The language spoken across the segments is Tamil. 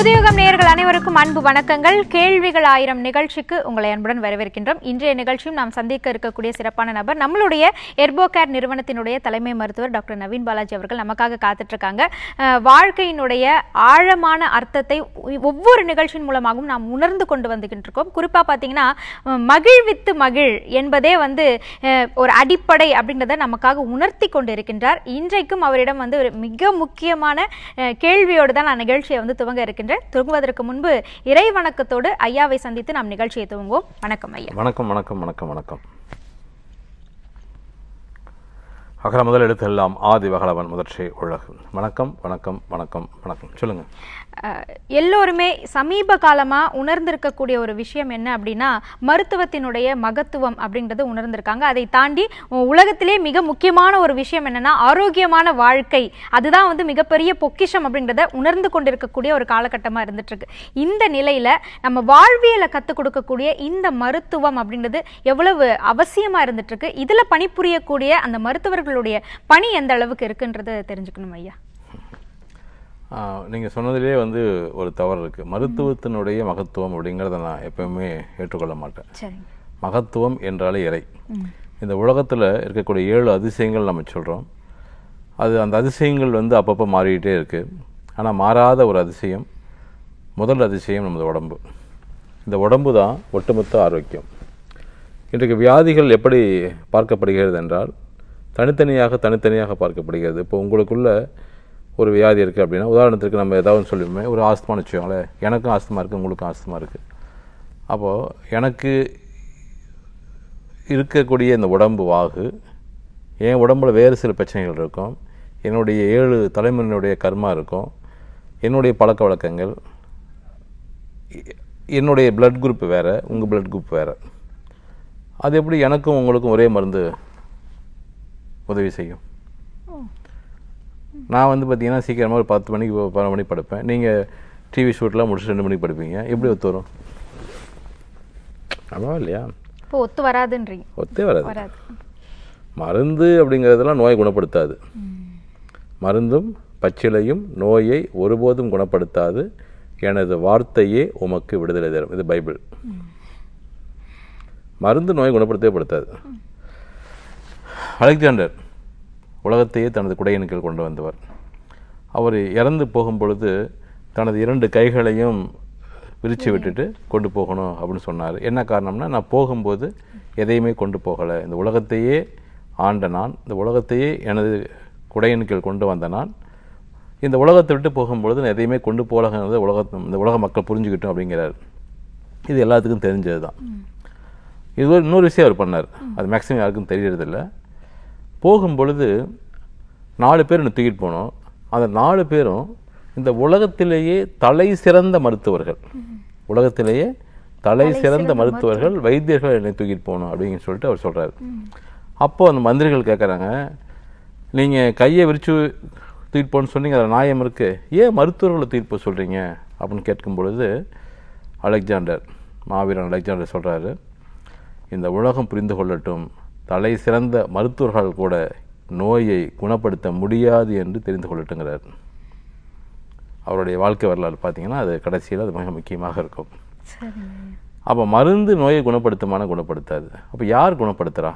புதியுகம் நேயர்கள் அனைவருக்கும் அன்பு வணக்கங்கள் கேள்விகள் ஆயிரம் நிகழ்ச்சிக்கு உங்களை அன்புடன் வரவேற்கின்றோம் இன்றைய நிகழ்ச்சியும் நாம் சந்திக்க இருக்கக்கூடிய சிறப்பான நபர் நம்மளுடைய எர்போகேர் நிறுவனத்தினுடைய தலைமை மருத்துவர் டாக்டர் நவீன் பாலாஜி அவர்கள் நமக்காக காத்துட்டு இருக்காங்க அஹ், வாழ்க்கையினுடைய ஆழமான அர்த்தத்தை ஒ- ஒவ்வொரு நிகழ்ச்சியின் மூலமாகவும் நாம் உணர்ந்து கொண்டு வந்துகிட்டு இருக்கோம் குறிப்பா பார்த்தீங்கன்னா அஹ், மகிழ்வித்து மகிழ் என்பதே வந்து அஹ், ஒரு அடிப்படை அப்படின்றத நமக்காக உணர்த்தி கொண்டு இருக்கின்றார் இன்றைக்கும் அவரிடம் வந்து ஒரு மிக முக்கியமான அஹ், கேள்வியோடு தான் நான் நிகழ்ச்சியை வந்து துவங்க இருக்கின்றேன் துவங்குவதற்கு முன்பு இறை வணக்கத்தோடு ஐயாவை சந்தித்து நாம் நிகழ்ச்சியை துவங்குவோம் வணக்கம் ஐயா வணக்கம் வணக்கம் வணக்கம் வணக்கம் அகர முதல் எழுத்தெல்லாம் ஆதி வகலவன் முதற்சி உலகு வணக்கம் வணக்கம் வணக்கம் வணக்கம் சொல்லுங்க அஹ், எல்லோருமே சமீப காலமா உணர்ந்திருக்கக்கூடிய ஒரு விஷயம் என்ன அப்படின்னா மருத்துவத்தினுடைய மகத்துவம் அப்படின்றது உணர்ந்திருக்காங்க அதை தாண்டி உ- உலகத்திலே மிக முக்கியமான ஒரு விஷயம் என்னன்னா ஆரோக்கியமான வாழ்க்கை அதுதான் வந்து மிகப்பெரிய பொக்கிஷம் அப்படின்றத உணர்ந்து கொண்டிருக்கக்கூடிய ஒரு காலகட்டமா இருந்துட்டு இருக்கு இந்த நிலையில நம்ம வாழ்வியலை கத்துக் கொடுக்கக்கூடிய இந்த மருத்துவம் அப்படின்றது எவ்வளவு அவசியமா இருந்துட்டு இருக்கு இதுல பணிபுரியக்கூடிய அந்த மருத்துவர்களுடைய பணி எந்த அளவுக்கு இருக்குன்றது தெரிஞ்சுக்கணும் ஐயா ஆஹ், நீங்க சொன்னதிலே வந்து ஒரு தவறு இருக்கு மருத்துவத்தினுடைய மகத்துவம் அப்படிங்கிறத நான் எப்பவுமே ஏற்றுக்கொள்ள மாட்டேன் சரிங்க மகத்துவம் என்றாலே இறை இந்த உலகத்துல இருக்கக்கூடிய ஏழு அதிசயங்கள் நம்ம சொல்றோம் அது அந்த அதிசயங்கள் வந்து அப்பப்போ மாறிக்கிட்டே இருக்கு ஆனா மாறாத ஒரு அதிசயம் முதல் அதிசயம் நமது உடம்பு இந்த உடம்பு தான் ஒட்டுமொத்த ஆரோக்கியம் இன்றைக்கு வியாதிகள் எப்படி பார்க்கப்படுகிறது என்றால் தனித்தனியாக தனித்தனியாக பார்க்கப்படுகிறது இப்போ உங்களுக்குள்ள ஒரு வியாதி இருக்குது அப்படின்னா உதாரணத்துக்கு நம்ம ஏதாவது ஒன்று சொல்லுவோமே ஒரு ஆஸ்துமான்னு வச்சுக்கோங்களேன் எனக்கும் ஆஸ்துமா இருக்குது உங்களுக்கும் ஆஸ்துமா இருக்குது அப்போது எனக்கு இருக்கக்கூடிய இந்த உடம்பு வாகு என் உடம்புல வேறு சில பிரச்சனைகள் இருக்கும் என்னுடைய ஏழு தலைமுறையினுடைய கர்மா இருக்கும் என்னுடைய பழக்க வழக்கங்கள் எ- என்னுடைய பிளட் குரூப் வேறு உங்கள் பிளட் குரூப் வேறு அது எப்படி எனக்கும் உங்களுக்கும் ஒரே மருந்து உதவி செய்யும் நான் வந்து பார்த்தீங்கன்னா சீக்கிரமாக ஒரு பத்து மணிக்கு பதினொரு மணிக்கு படுப்பேன் நீங்கள் டிவி ஷூட்லாம் முடிச்சு ரெண்டு மணிக்கு படுப்பீங்க எப்படி ஒத்து வரும் ஆமாவா இல்லையா இப்போ ஒத்து வராதுன்றீங்க ஒத்தே வராது வராது மருந்து அப்படிங்கிறதெல்லாம் நோயை குணப்படுத்தாது மருந்தும் பச்சிலையும் நோயை ஒருபோதும் குணப்படுத்தாது எனது வார்த்தையே உமக்கு விடுதலை தரும் இது பைபிள் மருந்து நோயை குணப்படுத்தவே படுத்தாது அலெக்சாண்டர் உலகத்தையே தனது குடையின் கீழ் கொண்டு வந்தவர் அவர் இறந்து போகும் பொழுது தனது இரண்டு கைகளையும் விரித்து விட்டுட்டு கொண்டு போகணும் அப்படின்னு சொன்னார் என்ன காரணம்னா நான் போகும்போது எதையுமே கொண்டு போகலை இந்த உலகத்தையே ஆண்ட நான் இந்த உலகத்தையே எனது குடையின் கீழ் கொண்டு வந்த நான் இந்த உலகத்தை விட்டு போகும்பொழுது நான் எதையுமே கொண்டு போகலங்கிறத உலகத்து இந்த உலக மக்கள் புரிஞ்சுக்கிட்டோம் அப்படிங்கிறார் இது எல்லாத்துக்கும் தெரிஞ்சது தான் இது ஒரு இன்னொரு விஷயம் அவர் பண்ணார் அது மேக்ஸிமம் யாருக்கும் தெரியறதில்ல போகும் பொழுது நாலு பேர் என்னை தூக்கிட்டு போனோம் அந்த நாலு பேரும் இந்த உலகத்திலேயே தலை சிறந்த மருத்துவர்கள் உலகத்திலேயே தலை சிறந்த மருத்துவர்கள் வைத்தியர்கள் என்னை தூக்கிட்டு போகணும் அப்படின்னு சொல்லிட்டு அவர் சொல்றாரு அப்போ அந்த மந்திரிகள் கேட்குறாங்க நீங்கள் கையை விரிச்சு தூக்கிட்டு போகணும்னு சொன்னீங்க அதில் நியாயம் இருக்கு ஏன் மருத்துவர்களை தூக்கிட்டு போக சொல்கிறீங்க அப்படின்னு கேட்கும் பொழுது அலெக்சாண்டர் மாவீரன் அலெக்சாண்டர் சொல்றாரு இந்த உலகம் புரிந்து கொள்ளட்டும் தலை சிறந்த மருத்துவர்கள் கூட நோயை குணப்படுத்த முடியாது என்று தெரிந்து கொள்ளட்டுங்கிறார் அவருடைய வாழ்க்கை வரலாறு பார்த்தீங்கன்னா அது கடைசியில் அது மிக முக்கியமாக இருக்கும் சரிங்க அப்போ மருந்து நோயை குணப்படுத்துமான குணப்படுத்தாது அப்போ யார் குணப்படுத்துகிறா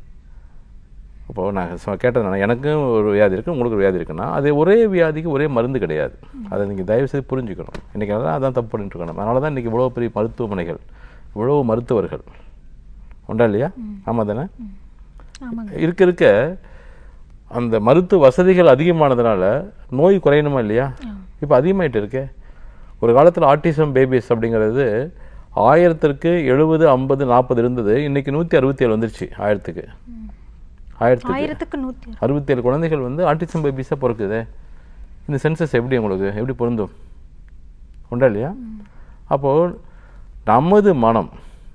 அப்போ நான் சொ- கேட்டது நான் எனக்கும் ஒரு வியாதி இருக்கு உங்களுக்கு ஒரு வியாதி இருக்குன்னா அது ஒரே வியாதிக்கு ஒரே மருந்து கிடையாது அதை நீங்கள் தயவு செய்து புரிஞ்சுக்கணும் இன்றைக்கி அதான் அதான் தப்பு பண்ணிட்டு இருக்கணும் அதனால தான் இன்றைக்கி இவ்வளோ பெரிய மருத்துவமனைகள் இவ்வளோ மருத்துவர்கள் உண்டா இல்லையா ஆமாம் தானே ஆமாங்க இருக்க இருக்க அந்த மருத்துவ வசதிகள் அதிகமானதுனால நோய் குறையணுமா இல்லையா இப்போ அதிகமாயிட்டு இருக்கே ஒரு காலத்தில் ஆட்டிசம் பேபிஸ் அப்படிங்கிறது ஆயிரத்திற்கு எழுபது ஐம்பது நாற்பது இருந்தது இன்னைக்கு நூற்றி அறுபத்தி ஏழு வந்துருச்சு ஆயிரத்துக்கு ஆயிரத்துக்கு ஆயிரத்துக்கு நூத்தி அறுபத்தேழு குழந்தைகள் வந்து ஆட்டிசம் பேபிஸாக பிறக்குதே இந்த சென்சஸ் எப்படி உங்களுக்கு எப்படி பொருந்தும் உண்டா இல்லையா அப்போது நமது மனம்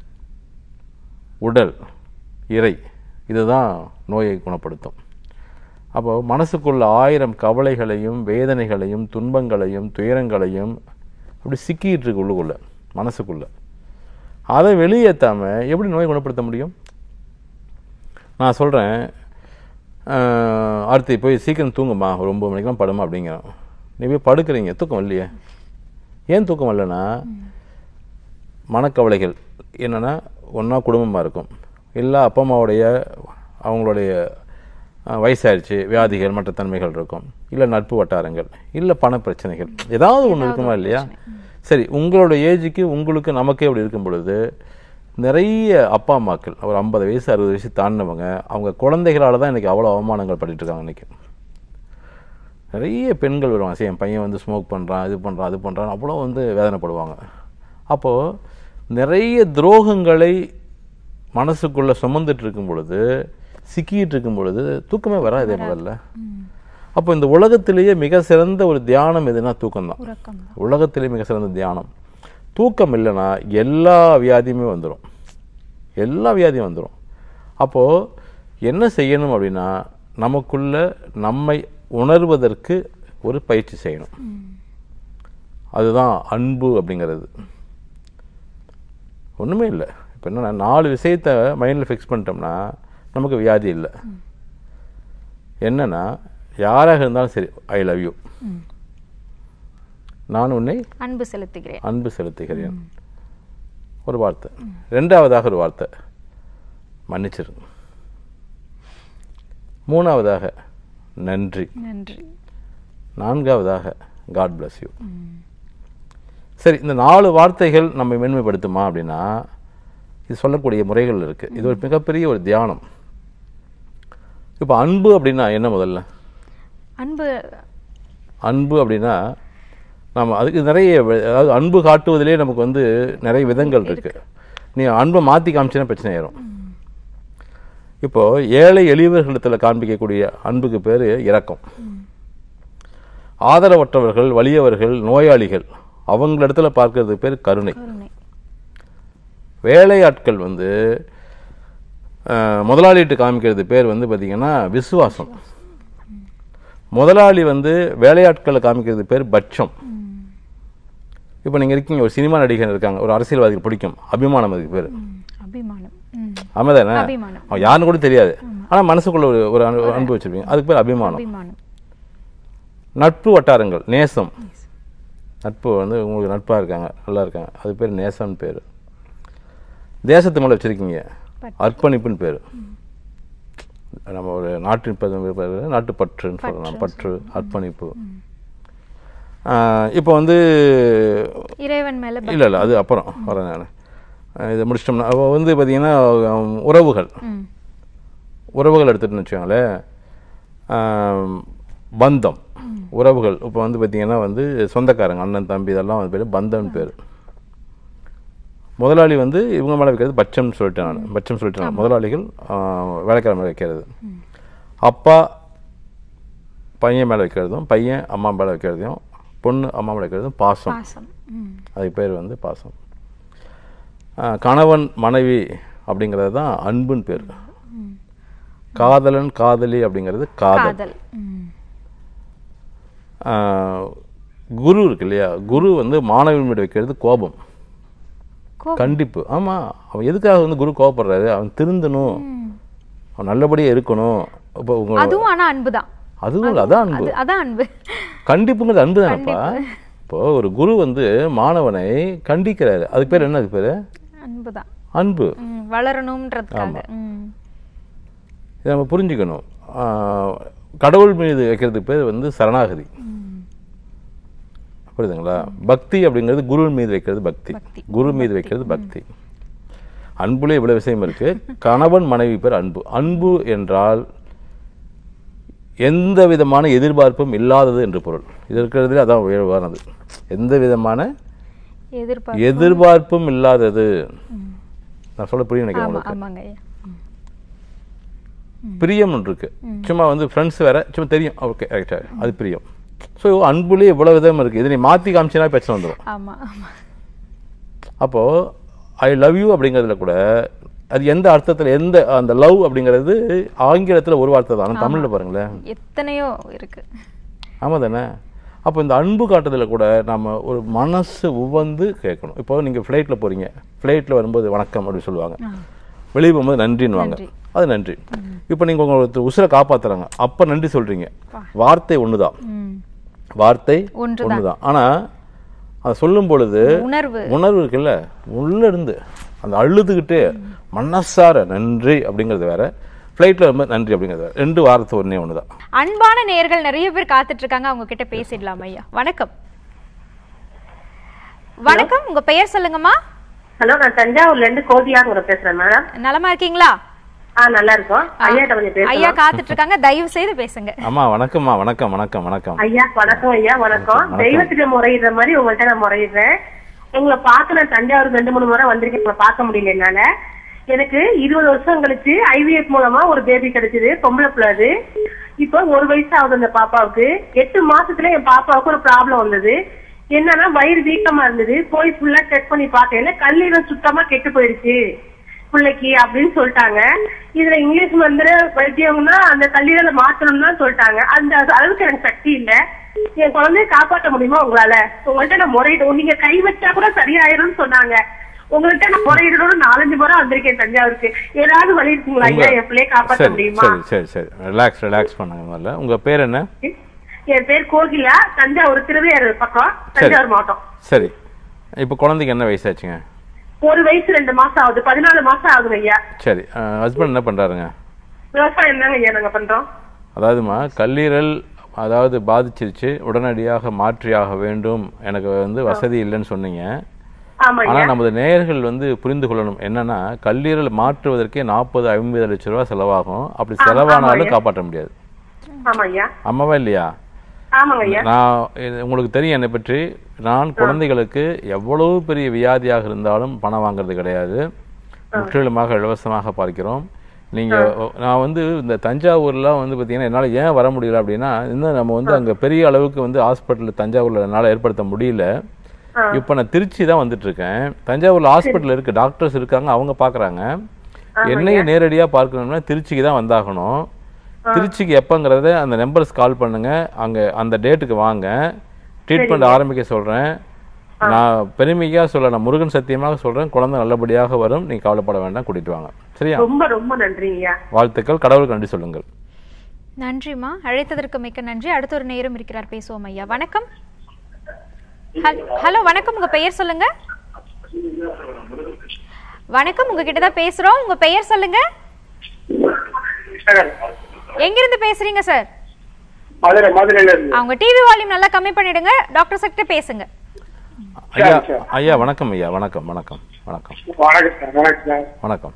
உடல் இறை இதுதான் நோயை குணப்படுத்தும் அப்போ மனசுக்குள்ள ஆயிரம் கவலைகளையும் வேதனைகளையும் துன்பங்களையும் துயரங்களையும் அப்படி சிக்கிட்டு இருக்கு உள்ளுக்குள்ள மனசுக்குள்ள அதை வெளியேற்றாம எப்படி நோயை குணப்படுத்த முடியும் நான் சொல்கிறேன் ஆர்த்தி போய் சீக்கிரம் தூங்குமா ஒரு ஒம்பது மணிக்கெலாம் படுமா அப்படிங்கிறோம் நீ போய் படுக்கிறீங்க தூக்கம் இல்லையே ஏன் தூக்கம் வரலன்னா மனக்கவலைகள் என்னென்னா ஒன்றா குடும்பமாக இருக்கும் இல்லை அப்பா அம்மாவுடைய அவங்களுடைய அஹ், வயசாயிருச்சு வியாதிகள் மற்ற தன்மைகள் இருக்கும் இல்லை நட்பு வட்டாரங்கள் இல்லை பண பிரச்சனைகள் ஏதாவது ஒன்று இருக்குமா இல்லையா சரி உங்களோட ஏஜுக்கு உங்களுக்கு நமக்கே அப்படி இருக்கும் பொழுது நிறைய அப்பா அம்மாக்கள் ஒரு ஐம்பது வயசு அறுபது வயசு தாண்டினவங்க அவங்க குழந்தைகளால தான் இன்றைக்கி அவ்வளோ அவமானங்கள் பட்டுட்டு இருக்காங்க இன்றைக்கி நிறைய பெண்கள் வருவாங்க சரி என் பையன் வந்து ஸ்மோக் பண்ணுறான் இது பண்ணுறான் அது பண்ணுறான் அவ்வளோ வந்து வேதனைப்படுவாங்க அப்போது நிறைய துரோகங்களை மனசுக்குள்ளே சுமந்துட்டு இருக்கும் பொழுது சிக்கிட்டு இருக்கும் பொழுது தூக்கமே வராதே முதல்ல அப்போ இந்த உலகத்திலேயே மிக சிறந்த ஒரு தியானம் எதுனா தூக்கம்தான் உறக்கம் உலகத்திலே மிக சிறந்த தியானம் தூக்கம் இல்லைன்னா எல்லா வியாதியுமே வந்துடும் எல்லா வியாதியும் வந்துடும் அப்போது என்ன செய்யணும் அப்படின்னா நமக்குள்ள நம்மை உணர்வதற்கு ஒரு பயிற்சி செய்யணும் அதுதான் அன்பு அப்படிங்கிறது ஒன்றுமே இல்லை இப்போ என்னன்னா நாலு விஷயத்தை மைண்டில் ஃபிக்ஸ் பண்ணிட்டோம்னா நமக்கு வியாதி இல்லை என்னன்னா யாராக இருந்தாலும் சரி ஐ லவ் யூ நான் உன்னை அன்பு செலுத்துகிறேன் அன்பு செலுத்துகிறேன் ஒரு வார்த்தை ரெண்டாவதாக ஒரு வார்த்தை மன்னிச்சிரு மூணாவதாக நன்றி நன்றி நான்காவதாக காட் bless யூ சரி இந்த நாலு வார்த்தைகள் நம்ம மேன்மைப்படுத்துமா அப்படின்னா இது சொல்லக்கூடிய முறைகள் இருக்கு இது ஒரு மிகப்பெரிய ஒரு தியானம் இப்போ அன்பு அப்படின்னா என்ன முதல்ல அன்பு அன்பு அப்படின்னா நம்ம அதுக்கு நிறைய வி- அதாவது அன்பு காட்டுவதிலே நமக்கு வந்து நிறைய விதங்கள் இருக்கு நீ அன்பை மாற்றி காமிச்சினா பிரச்சனை ஆயிரும் இப்போ ஏழை எளியவர்களிடத்தில் காண்பிக்கக்கூடிய அன்புக்கு பேர் இரக்கம் ஆதரவற்றவர்கள் வலியவர்கள் நோயாளிகள் அவங்களிடத்துல பார்க்கறதுக்கு பேர் கருணை கருணை வேலையாட்கள் வந்து அஹ், முதலாளிகிட்ட காமிக்கிறது பேர் வந்து பார்த்தீங்கன்னா விசுவாசம் முதலாளி வந்து வேலையாட்களை காமிக்கிறது பேர் பட்சம் இப்போ நீங்கள் இருக்கீங்க ஒரு சினிமா நடிகர் இருக்காங்க ஒரு அரசியல்வாதிக்கு பிடிக்கும் அபிமானம் அதுக்கு பேர் ம், அபிமானம் ம், ஆமாதானே அபிமானம் அவன் யாருன்னு கூட தெரியாது ஆனால் மனசுக்குள்ள ஒரு ஒரு அனு- அன்பு வச்சிருப்பீங்க அதுக்கு பேர் அபிமானம் அபிமானம் நட்பு வட்டாரங்கள் நேசம் நட்பு வந்து உங்களுக்கு நட்பாக இருக்காங்க நல்லா இருக்காங்க அது பேர் நேசம்னு பேர் தேசத்து மேலே வச்சுருக்கீங்க பற்று. அர்ப்பணிப்புன்னு பேர் நம்ம ஒரு நாட்டின் பெருமை பேர் நாட்டுப்பற்றுன்னு சொல்லலாம் பற்று அர்ப்பணிப்பு இப்போ வந்து இறைவன் மேல பக்தி. இல்லை இல்லை அது அப்புறம் வரேன் நான் இதை முடிச்சிட்டோம்னா அப்போ வந்து பார்த்தீங்கன்னா உம், உறவுகள் ம், உறவுகள் எடுத்துட்டுன்னு வச்சுக்கோங்களேன் ஆம், பந்தம் உறவுகள் இப்போ வந்து பார்த்தீங்கன்னா வந்து சொந்தக்காரங்க அண்ணன் தம்பி இதெல்லாம் வந்து பேர் பந்தம்னு பேர் முதலாளி வந்து இவங்க மேலே வைக்கிறது பட்சம்னு சொல்லிட்டேன் நான் பட்சம் சொல்லிட்டேன் நான். முதலாளிகள் ஆ, வேலைக்கார மேலே வைக்கிறது அப்பா பையன் மேலே வைக்கிறதும் பையன் அம்மா மேலே வைக்கிறதையும் பொண்ணு அம்மா மேலே வைக்கிறதும் பாசம் பாசம் ம், அதுக்கு பேர் வந்து பாசம் ஆ, கணவன் மனைவி அப்படிங்கிறது தான் அன்புன்னு பேர் காதலன் காதலி அப்படிங்கிறது காதல் காதல் ம், ஆ, குரு இருக்கு இல்லையா குரு வந்து மாணவன் மீது வைக்கிறது கோபம் கோபம். கண்டிப்பு ஆமா அவன் எதுக்காக வந்து குரு கோபப்படுறாரு அவன் திருந்தணும் ம். அவன் நல்லபடியா இருக்கணும் இப்போ உங்க அதுவும் ஆனா அன்புதான் அதுவும் இல்லை அதான் அன்பு அது அதான் அன்பு கண்டிப்புங்கிறது அன்பு தானப்பா இப்போ ஒரு குரு வந்து மாணவனை கண்டிக்கிறாரு அதுக்கு பேர் என்ன அதுக்கு பேரு அன்புதான் அன்பு ம், வளரணும்ன்றதுக்காக ம், இதை நம்ம புரிஞ்சுக்கணும் ஆ, கடவுள் மீது வைக்கிறதுக்கு பேர் வந்து சரணாகதி புரியுதுங்களா பக்தி அப்படிங்கிறது குரு மீது வைக்கிறது பக்தி பக்தி. குரு மீது வைக்கிறது பக்தி அன்புல இவ்வளவு விஷயம் இருக்கு கணவன் மனைவி பேர் அன்பு அன்பு என்றால் எந்த விதமான எதிர்பார்ப்பும் இல்லாதது என்று பொருள் இது இருக்கிறதுல அதான் உயர்வானது எந்த விதமான எதிர்பார்ப்பு எதிர்பார்ப்பும் இல்லாதது நான் சொல்ல புரியும் நினைக்கிறேன் ஆமா உங்களுக்கு ஆமாங்க ஐயா பிரியம் ஒன்று இருக்கு சும்மா வந்து ஃப்ரெண்ட்ஸ் வேற சும்மா தெரியும் ஓகே ரைட்டா அது பிரியம் ஸோ அன்புலேயே இவ்வளவு விதம் இருக்கு இதை நீ மாற்றி காமிச்சினா பிரச்சனை வந்துடும் ஆமா ஆமா அப்போ ஐ லவ் யூ அப்படிங்கிறதுல கூட அது எந்த அர்த்தத்தில் எந்த அந்த லவ் அப்படிங்கிறது ஆங்கிலத்தில் ஒரு வார்த்தை தான் ஆனால் தமிழில் பாருங்களேன் எத்தனையோ இருக்கு ஆமாம் தானே அப்போ இந்த அன்பு காட்டுதலில் கூட நம்ம ஒரு மனசு உவந்து கேட்கணும் இப்போ நீங்கள் ஃப்ளைட்டில் போகிறீங்க ஃப்ளைட்டில் வரும்போது வணக்கம் அப்படின்னு சொல்லுவாங்க ஆ. வெளியே போகும்போது நன்றின்னுவாங்க நன்றி. அது நன்றி இப்போ நீங்கள் உங்களை உசுரை காப்பாத்துறாங்க அப்போ நன்றி சொல்கிறீங்க வார்த்தை ஒன்று தான் ம் வார்த்தை ஒன்றுதான் ஒன்று தான் ஆனால் அதை சொல்லும் பொழுது உணர்வு உணர்வு இருக்குல்ல உள்ள இருந்து அந்த அழுதுகிட்டே மனசார நன்றி அப்படிங்கிறது வேற ஃப்ளைட்டில் ரொம்ப நன்றி அப்படிங்கிறது வேற ரெண்டு வாரத்து ஒன்றே ஒன்று தான் அன்பான நேயர்கள் நிறைய பேர் காத்துட்டு இருக்காங்க அவங்க கிட்ட பேசிடலாம் ஐயா வணக்கம் வணக்கம் உங்க பெயர் சொல்லுங்கம்மா ஹலோ நான் தஞ்சாவூர்ல இருந்து கோதியாங்கிற பேசுறேன் மேடம் நலமா இருக்கீங்களா ஆ நல்லா இருக்கோம் ஐயாட்ட கொஞ்சம் ஐயா பேசலாம் காத்துட்டு இருக்காங்க தயவு செய்து பேசுங்க அம்மா வணக்கம்மா வணக்கம் வணக்கம் வணக்கம் ஐயா வணக்கம் ஐயா வணக்கம் தெய்வத்துக்கு முறையிடுற மாதிரி உங்கள்ட்ட நான் முறையிடுறேன் உங்களை பார்க்க நான் தஞ்சாவூர் ரெண்டு மூணு முறை வந்திருக்கேன் உங்களை பார்க்க முடியல என்னால எனக்கு இருபது வருஷம் கழிச்சு ஐவிஎஃப் மூலமா ஒரு பேபி கிடைச்சது பொம்பளை பிள்ளை அது இப்போ ஒரு வயசு ஆகுது அந்த பாப்பாவுக்கு எட்டு மாசத்துல என் பாப்பாவுக்கு ஒரு ப்ராப்ளம் வந்தது என்னன்னா வயிறு வீக்கமா இருந்தது போய் ஃபுல்லா செக் பண்ணி பார்த்தேன் கல்லீரல் சுத்தமா கெட்டு போயிடுச்சு பிள்ளைக்கு அப்படின்னு சொல்லிட்டாங்க இதுல இங்கிலீஷ் மந்திர வைத்தியம்னா அந்த கல்லீரலை மாத்தணும்னு தான் சொல்லிட்டாங்க அந்த அது- அளவுக்கு எனக்கு சக்தி இல்ல என் குழந்தைய காப்பாற்ற முடியுமா உங்களால உங்கள்ட்ட நான் முறையிடும் நீங்க கை வச்சா கூட சரியாயிரும்னு சொன்னாங்க உங்கள்ட்ட நான் முறையிடணும்னு நாலஞ்சு முறை வந்திருக்கேன் தஞ்சாவூருக்கு ஏதாவது வழி இருக்குங்களா ஐயா என் பிள்ளைய காப்பாற்ற சரி முடியுமா சரி சரி சரி ரிலாக்ஸ் ரிலாக்ஸ் பண்ணுங்க முதல்ல உங்க பேர் என்ன என் பேர் கோகிலா தஞ்சாவூர் திருவையாறு பக்கம் தஞ்சாவூர் மாவட்டம் சரி இப்போ குழந்தைக்கு என்ன வயசாச்சுங்க ஒரு வயசு ரெண்டு மாசம் ஆகுது பதினாலு மாசம் ஆகுது ஐயா சரி ஹஸ்பண்ட் என்ன பண்றாருங்க விவசாயம் என்னங்க ஐயா நாங்க பண்றோம் அதாவதுமா கல்லீரல் அதாவது பாதிச்சிருச்சு உடனடியாக மாற்றியாக வேண்டும் எனக்கு வந்து வசதி இல்லைன்னு சொன்னீங்க ஆமா ஆனா ஐயா நமது நேயர்கள் வந்து புரிந்து கொள்ளணும் என்னன்னா கல்லீரல் மாற்றுவதற்கே நாற்பது ஐம்பது லட்ச ரூபா செலவாகும் அப்படி செலவானாலும் ஆமாய்யா. காப்பாற்ற முடியாது ஆமா ஐயா ஆமாவா இல்லையா ஆமாங்க ஐயா நான் இது உங்களுக்கு தெரியும் என்னை பற்றி நான் குழந்தைகளுக்கு எவ்வளவு பெரிய வியாதியாக இருந்தாலும் பணம் வாங்குறது கிடையாது முற்றிலுமாக இலவசமாக பார்க்கிறோம் நீங்க நான் வந்து இந்த தஞ்சாவூர்லாம் வந்து பார்த்தீங்கன்னா என்னால் ஏன் வர முடியல அப்படின்னா இன்னும் நம்ம வந்து அங்கே பெரிய அளவுக்கு வந்து ஹாஸ்பிட்டல் தஞ்சாவூர்ல என்னால் ஏற்படுத்த முடியல இப்போ நான் திருச்சி தான் வந்துட்டு இருக்கேன் தஞ்சாவூர்ல ஹாஸ்பிட்டல் இருக்கு டாக்டர்ஸ் இருக்காங்க அவங்க பார்க்கறாங்க என்னையும் நேரடியா பார்க்கணும்னா திருச்சிக்கு தான் வந்தாகணும் திருச்சிக்கு எப்பங்கிறத அந்த நம்பர்ஸ் கால் பண்ணுங்க அங்க அந்த டேட்டுக்கு வாங்க ட்ரீட்மெண்ட் ஆரம்பிக்க சொல்றேன் நான் பெருமையா சொல்ல நான் முருகன் சத்தியமாக சொல்றேன் குழந்தை நல்லபடியாக வரும் நீங்க கவலைப்பட வேண்டாம் கூட்டிட்டு வாங்க சரியா ரொம்ப ரொம்ப நன்றிங்க ஐயா வாழ்த்துக்கள் கடவுளுக்கு நன்றி சொல்லுங்கள் நன்றிம்மா அழைத்ததற்கு மிக்க நன்றி அடுத்த ஒரு நேரம் இருக்கிறார் பேசுவோம் ஐயா வணக்கம் ஹல்- ஹலோ வணக்கம் உங்க பெயர் சொல்லுங்க வணக்கம் உங்ககிட்ட தான் பேசுறோம் உங்க பெயர் சொல்லுங்க எங்கிருந்து பேசுறீங்க சார் மதுரை மதுரையில இருந்து அவங்க டிவி வால்யூம் நல்லா கம்மி பண்ணிடுங்க டாக்டர் கிட்ட பேசுங்க ஐயா சரி. ஐயா வணக்கம் ஐயா வணக்கம் வணக்கம் வணக்கம் வணக்கம் சார் வணக்கம் சார் வணக்கம்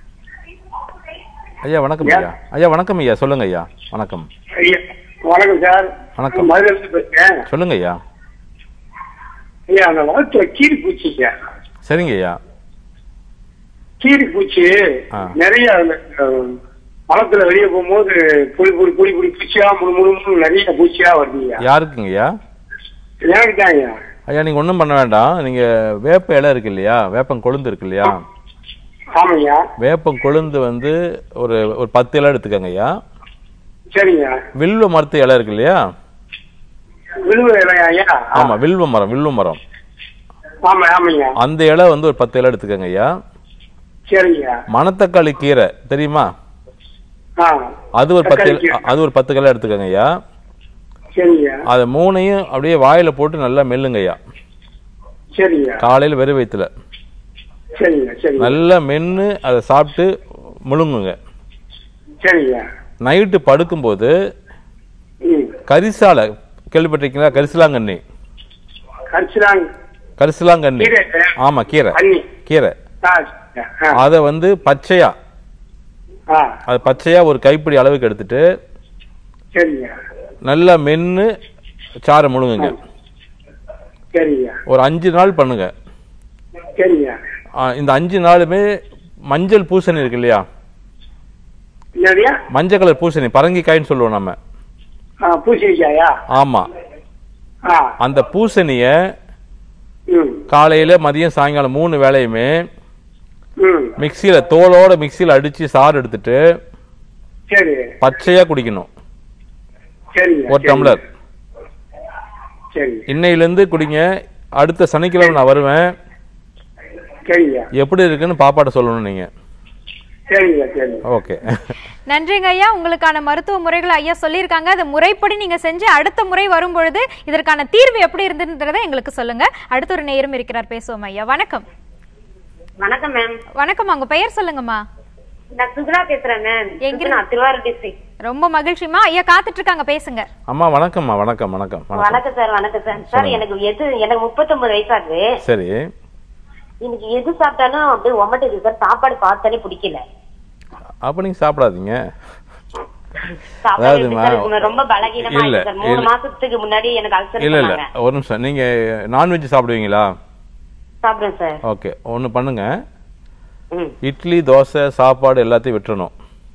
ஐயா வணக்கம் ஐயா ஐயா வணக்கம் ஐயா சொல்லுங்க ஐயா வணக்கம் ஐயா வணக்கம் சார் வணக்கம். மதுரையில இருந்து பேசுறேன் சொல்லுங்க ஐயா ஐயா அந்த வளர்த்துல கீரி பூச்சி சார் சரிங்க ஐயா கீரி பூச்சி ஆ. நிறைய அந்த, அஹ், மலத்துல வெளியே போகும்போது புளி புளி புளி புளி பூச்சியா முழு முழு முழு நிறைய பூச்சியா வருதுங்க யாருக்குங்க ஐயா எனக்கு தான் ஐயா ஐயா நீங்க ஒண்ணும் பண்ண வேண்டாம் நீங்க வேப்ப இலை இருக்கு இல்லையா வேப்பம் கொழுந்து இருக்கு இல்லையா ஆமாய்யா வேப்பம் கொழுந்து வந்து ஒரு ஒரு பத்து இலை எடுத்துக்கங்க ஐயா சரிங்க வில்வ மரத்து இலை இருக்கு இல்லையா விழுவு இல்லையா ஐயா ஆமா வில்வ மரம் வில்வ மரம் ஆமா ஆமாய்யா அந்த இலை வந்து ஒரு பத்து இலை எடுத்துக்கங்க ஐயா சரிங்க மணத்தக்காளி கீரை தெரியுமா ஆ அது ஒரு பத்து தக்காளி இலை- கீரை. அது ஒரு பத்து கிலோ எடுத்துக்கங்க ஐயா சரிங்க அதை மூணையும் அப்படியே வாயில போட்டு நல்லா மெல்லுங்க ஐயா சரிங்க காலையில வெறும் வயிற்றுல சரிங்க சரிங்க நல்லா மென்னு அதை சாப்பிட்டு முழுங்குங்க சரிங்க நைட்டு படுக்கும்போது ம் கரிசாலை கேள்விப்பட்டிருக்கீங்களா கரிசலாங்கண்ணி கரிச்சிலாங்க கரிசலாங்கண்ணி கீரை ஆமா கீரை அண்ணி கீரை ஆ ஆ அதை வந்து பச்சையா ஆ அது பச்சையா ஒரு கைப்பிடி அளவுக்கு எடுத்துட்டு சரிங்க நல்லா மென்னு சாறை முழுங்குங்க சரிங்க ஒரு அஞ்சு நாள் பண்ணுங்க சரிங்க ஆ, இந்த அஞ்சு நாளுமே மஞ்சள் பூசணி இருக்கு இல்லையா என்னடியா மஞ்சள் கலர் பூசணி பரங்கிக்காய்ன்னு சொல்லுவோம் நம்ம ஆ பூசணிக்காயா ஆமா ஆ அந்த பூசணிய ம் காலையில மதியம் சாயங்காலம் மூணு வேளையுமே ம் மிக்சியில தோலோட மிக்சியில அடிச்சு சாறு எடுத்துட்டு சரி பச்சையா குடிக்கணும் சரிங்க ஒரு சரிங்க. டம்ளர் சரிங்க இன்னையில இருந்து குடிங்க அடுத்த சனிக்கிழமை நான் வருவேன் சரிங்க எப்படி இருக்குன்னு பாப்பாட்ட சொல்லணும் நீங்க சரிங்க சரிங்க ஓகே நன்றிங்க ஐயா உங்களுக்கான மருத்துவ முறைகளை ஐயா சொல்லியிருக்காங்க அது முறைப்படி நீங்க செஞ்சு அடுத்த முறை வரும் பொழுது இதற்கான தீர்வு எப்படி இருந்ததுன்றதை எங்களுக்கு சொல்லுங்க அடுத்த ஒரு நேரம் இருக்கிறார் பேசுவோம் ஐயா வணக்கம் வணக்கம் மேம் வணக்கம் உங்க பெயர் சொல்லுங்கம்மா நான் சுகுணா பேசுறேன் மேம் எங்க சுகுணா திருவாரூர் டிஸ்ட்ரிக்ட் ரொம்ப மகிழ்ச்சிமா ஐயா காத்துட்டு இருக்காங்க பேசுங்க அம்மா வணக்கம்மா வணக்கம் வணக்கம் வணக்கம் வணக்கம் சார் வணக்கம் சார் சார் எனக்கு எது எனக்கு முப்பத்தொன்பது வயசாகுது சரி இன்னைக்கு எது சாப்பிட்டாலும் அப்படியே ஒமட்டுது சார் சாப்பாடு பார்த்தாலே பிடிக்கல அப்போ நீங்கள் சாப்பிடாதீங்க சாப்பாடு அதாவது எப்படி மா- சார் இருக்கு? ரொம்ப பலகீனமா இல்ல, இருக்கு சார் மூணு இல்ல. மாசத்துக்கு முன்னாடி எனக்கு அல்சர் இல்லை இல்லை சொன்னாங்க ஒரு நிமிஷம் நீங்கள் நான்வெஜ் சாப்பிடுவீங்களா சாப்பிடுறேன் சார் ஓகே ஒன்று பண்ணுங்க ம் இட்லி தோசை சாப்பாடு எல்லாத்தையும் விட்டுறணும்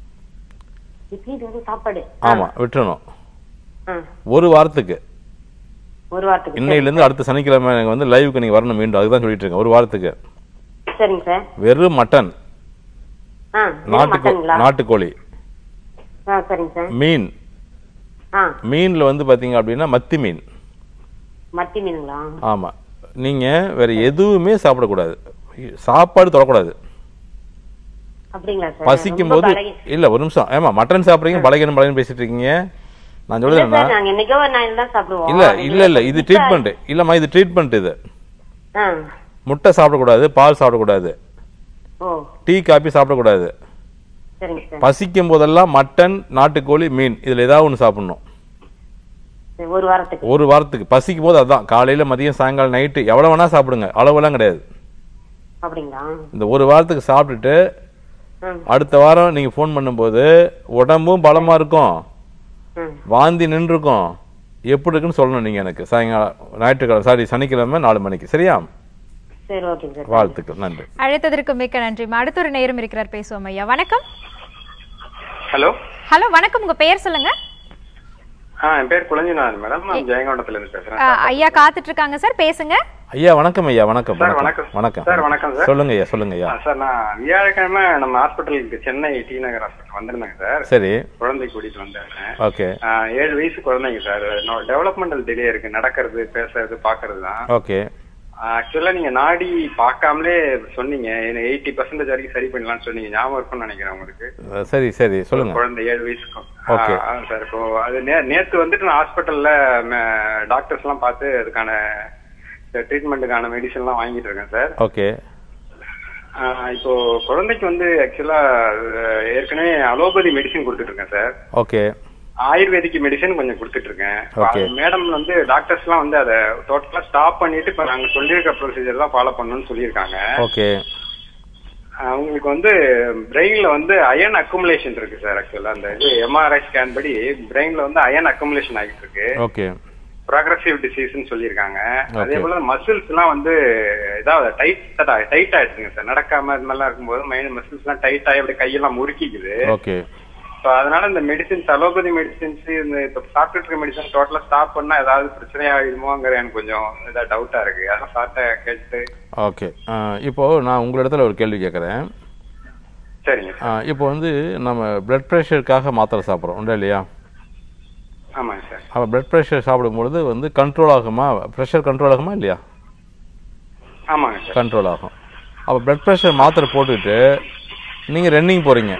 இட்லி தோசை சாப்பாடு ஆ, ஆமாம் விட்டுறணும் ஆ. ஒரு வாரத்துக்கு ஒரு வாரத்துக்கு இன்னையிலேருந்து அடுத்த சனிக்கிழமை எனக்கு வந்து லைவுக்கு நீங்கள் வரணும் மீண்டும் அதுதான் சொல்லிட்டு இருக்கேன் ஒரு வாரத்துக்கு சரிங்க சார் வெறும் மட்டன் ஆ நாட்டுக்கோ மட்டன்களா நாட்டுக்கோழி ஆ சரிங்க சார் மீன் ஆ மீனில் வந்து பார்த்தீங்க அப்படின்னா மத்தி மீன் மத்தி மீனுங்களா ஆமாம் நீங்கள் வேற எதுவுமே சாப்பிடக்கூடாது சாப்பாடு தொடக்கூடாது அப்படிங்களா சார் பசிக்கும் ரொம்ப போது பலகீ- இல்ல ஒரு நிமிஷம் ஏமா மட்டன் சாப்பிடுறீங்க பலகீனம் பலகீனம் பேசிட்டு இருக்கீங்க நான் இல்ல சொல்லுறேன்னா சார் நாங்க என்னைக்கோ ஒரு நாள் தான் சாப்பிடுவோம் இல்ல அது இல்ல இல்ல இது ட்ரீட்மெண்ட் இல்லம்மா இது ட்ரீட்மெண்ட் இது ஆ முட்டை சாப்பிடக்கூடாது பால் சாப்பிடக்கூடாது ஓ டீ காபி சாப்பிடக்கூடாது சரிங்க சார் பசிக்கும் போதெல்லாம் மட்டன் நாட்டுக்கோழி மீன் இதுல ஏதாவது ஒன்று சாப்பிடணும் சரி, ஒரு வாரத்துக்கு ஒரு வாரத்துக்கு பசிக்கும் போது அதான் காலையில மதியம் சாயங்காலம் நைட்டு எவ்வளவு வேணா சாப்பிடுங்க அளவெல்லாம் கிடையாது அப்படிங்களா இந்த ஒரு வாரத்துக்கு சாப்பிட்டுட்டு ம் அடுத்த வாரம் நீங்க ஃபோன் பண்ணும்போது உடம்பும் பலமா இருக்கும் ம் வாந்தி நின்றுருக்கும் எப்படி இருக்குன்னு சொல்லணும் நீங்க எனக்கு சாயங்காலம் ஞாயிற்றுக்கிழமை சாரி சனிக்கிழமை நாலு மணிக்கு சரியா சரி ஓகேங்க சார் வாழ்த்துக்கள் நன்றி அழைத்ததற்கு மிக்க நன்றிமா அடுத்த ஒரு நேரம் இருக்கிறார் பேசுவோம் ஐயா வணக்கம் ஹலோ ஹலோ வணக்கம் உங்க பெயர் சொல்லுங்க ஆ என் பேர் குழஞ்சிநாதன் மேடம் நான் ஜெயங்கொண்டத்துல இருந்து பேசுறேன் ஆ, ஐயா காத்துட்டு இருக்காங்க சார் பேசுங்க ஐயா வணக்கம் ஐயா வணக்கம் சார், வணக்கம். வணக்கம் சார், வணக்கம் சார். சொல்லுங்க ஐயா சொல்லுங்க ஐயா ஆ, சார் நான் வியாழக்கிழமை நம்ம ஹாஸ்பிட்டலுக்கு சென்னை டி நகர் ஹாஸ்பிட்டல் வந்திருந்தேங்க சார் சரி குழந்தை கூட்டிட்டு வந்தேன் ஓகே ஆ, ஏழு வயசு குழந்தைங்க சார் டெவலப்மெண்டல் டிலே இருக்கு நடக்கிறது பேசுறது பாக்குறது தான் ஓகே ஆக்சுவலா நீங்க நாடி பார்க்காமலே சொன்னீங்க எயிட்டி பர்சன்டேஜ் வரைக்கும் சரி பண்ணலாம்னு சொன்னீங்க ஞாபகம் இருக்கும்னு நினைக்கிறேன் உங்களுக்கு அஹ் சரி சரி சொல்லுங்க குழந்தை ஏழு வயசுக்கும் Okay. ஆ, சார் இப்போ அது நே- நேத்து வந்துட்டு நான் ஹாஸ்பிட்டல்ல டாக்டர்ஸ் எல்லாம் பார்த்து அதுக்கான ட்ரீட்மெண்ட்டுக்கான மெடிசன் எல்லாம் வாங்கிட்டு இருக்கேன் சார் ஓகே ஆ, இப்போ குழந்தைக்கு வந்து ஆக்சுவலா ஏற்கனவே அலோபதி மெடிசன் கொடுத்துட்டு இருக்கேன் சார் ஓகே ஆயுர்வேதிக் மெடிசன் கொஞ்சம் கொடுத்துட்டு இருக்கேன் Okay. மேடம் வந்து டாக்டர்ஸ் எல்லாம் வந்து அதை டோட்டலா ஸ்டாப் பண்ணிட்டு இப்ப நாங்க சொல்லியிருக்க ப்ரொசீஜர் தான் ஃபாலோ பண்ணணும்னு சொல்லியிருக்காங்க ஓகே அவங்களுக்கு வந்து பிரெயின்ல வந்து அயன் அக்குமுலேஷன் இருக்கு சார் ஆக்சுவலா அந்த இது எம்ஆர்ஐ ஸ்கேன் படி பிரெயின்ல வந்து அயன் அக்குமுலேஷன் ஆகிட்டு இருக்கு ஓகே ப்ராக்ரஸிவ் டிசீஸ்னு சொல்லியிருக்காங்க Okay. அதே போல மசில்ஸ் எல்லாம் வந்து இதாவது டைட் டைட் ஆயிடுச்சுங்க சார் நடக்காம இது மாதிரிலாம் இருக்கும்போது மைண்ட் மசில்ஸ் எல்லாம் டைட் ஆகி அப்படி கையெல்லாம் முறுக்கிக்குது ஓகே ஸோ அதனால இந்த மெடிசின்ஸ் அலோபதி மெடிசின்ஸ் இந்த இப்போ சாப்பிட்டுட்டு இருக்க மெடிசன் டோட்டலா ஸ்டாப் பண்ணா ஏதாவது பிரச்சனை ஆகிடுமோங்கிற எனக்கு கொஞ்சம் இதா டவுட்டா இருக்கு அதான் சார்ட்ட கேட்டு ஓகே இப்போ நான் உங்களிடத்துல ஒரு கேள்வி கேட்குறேன் சரிங்க சார் இப்போ வந்து நம்ம பிளட் ப்ரெஷருக்காக மாத்திரை சாப்பிட்றோம் உண்டா இல்லையா ஆமாங்க சார் அப்போ பிளட் ப்ரெஷர் சாப்பிடும்பொழுது வந்து கண்ட்ரோல் ஆகுமா ப்ரெஷர் கண்ட்ரோல் ஆகுமா இல்லையா ஆமாங்க சார் கண்ட்ரோல் ஆகும் அப்போ பிளட் ப்ரெஷர் மாத்திரை போட்டுட்டு நீங்கள் ரன்னிங் போகிறீங்க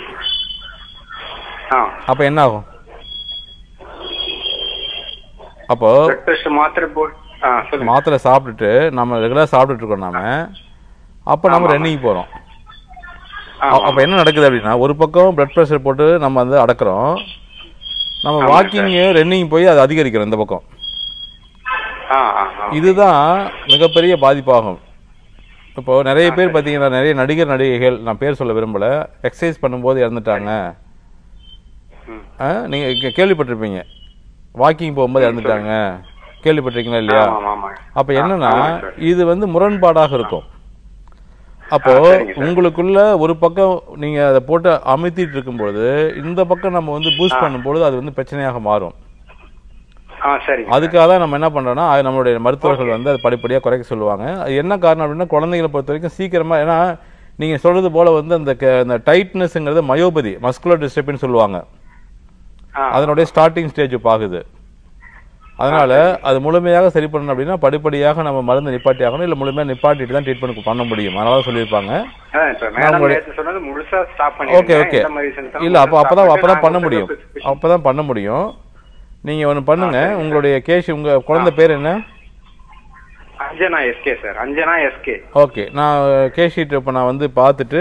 ஆ அப்போ என்ன ஆகும் அப்போ பிளட் ப்ரெஷர் மாத்திரை போ ஆ சொல்லுங்க மாத்திரை சாப்பிட்டுட்டு நம்ம ரெகுலராக சாப்பிட்டுட்டு இருக்கோம் நாம அப்போ நம்ம ரன்னிங் போகிறோம் ஆமா. அப்போ என்ன நடக்குது அப்படின்னா ஒரு பக்கம் பிளட் ப்ரெஷர் போட்டு நம்ம வந்து அடக்குறோம் நம்ம ஆமாங்க வாக்கிங் ரன்னிங் போய் அது அதிகரிக்கிறோம் இந்த பக்கம் ஆ ஆ ஆ இதுதான் மிகப்பெரிய பாதிப்பாகும் இப்போ நிறைய பேர் பார்த்தீங்கன்னா நிறைய நடிகர் நடிகைகள் நான் பேர் சொல்ல விரும்பல எக்ஸசைஸ் பண்ணும்போது இறந்துட்டாங்க ம். ஆ, நீங்க கே- கேள்விப்பட்டிருப்பீங்க வாக்கிங் போகும்போது இறந்துட்டாங்க கேள்விப்பட்டிருக்கீங்களா இல்லையா ஆமா ஆமா அப்ப என்னன்னா ஆமாங்க சார். இது வந்து முரண்பாடாக இருக்கும் அப்போ ஆ, சரிங்க சார். உங்களுக்குள்ள ஒரு பக்கம் நீங்க அதை போட்டு அமுத்திட்டு இருக்கும்பொழுது இந்த பக்கம் நம்ம வந்து பூஸ்ட் பண்ணும்பொழுது அது வந்து பிரச்சனையாக மாறும் ஆ சரிங்க அதுக்காக தான் நம்ம என்ன பண்றோம்னா அது நம்மளுடைய மருத்துவர்கள் வந்து அது படிப்படியாக குறைக்க சொல்லுவாங்க அது என்ன காரணம் அப்படின்னா குழந்தைகளை பொறுத்த வரைக்கும் சீக்கிரமா ஏன்னா நீங்க சொல்றது போல வந்து அந்த க- அந்த டைட்னஸ்ங்கிறது மயோபதி மஸ்குலர் டிஸ்டர்பின்னு சொல்லுவாங்க ஆ அதனுடைய ஸ்டார்டிங் ஸ்டேஜ் பாகுது அதனால அது முழுமையாக சரி பண்ணணும் அப்படின்னா படிப்படியாக நம்ம மருந்து நிப்பாட்டி ஆகணும் இல்லை முழுமையாக நிப்பாட்டிட்டு தான் ட்ரீட்மெண்ட் பண்ண முடியும் அதனால தான் சொல்லியிருப்பாங்க அதான் இப்ப மேடம் நம்மளுடைய- நேத்து சொன்னது முழுசா ஸ்டாப் ஓகே ஓகே இல்ல அப்போ அப்பதான் அப்பதான் பண்ண முடியும் அப்பதான் பண்ண முடியும் நீங்க ஒன்று பண்ணுங்க உங்களுடைய கேஷ் உங்க குழந்தை பேர் என்ன Anjana SK sir Anjana SK okay நான் கேஷ் ஷீட் இப்போ நான் வந்து பார்த்துட்டு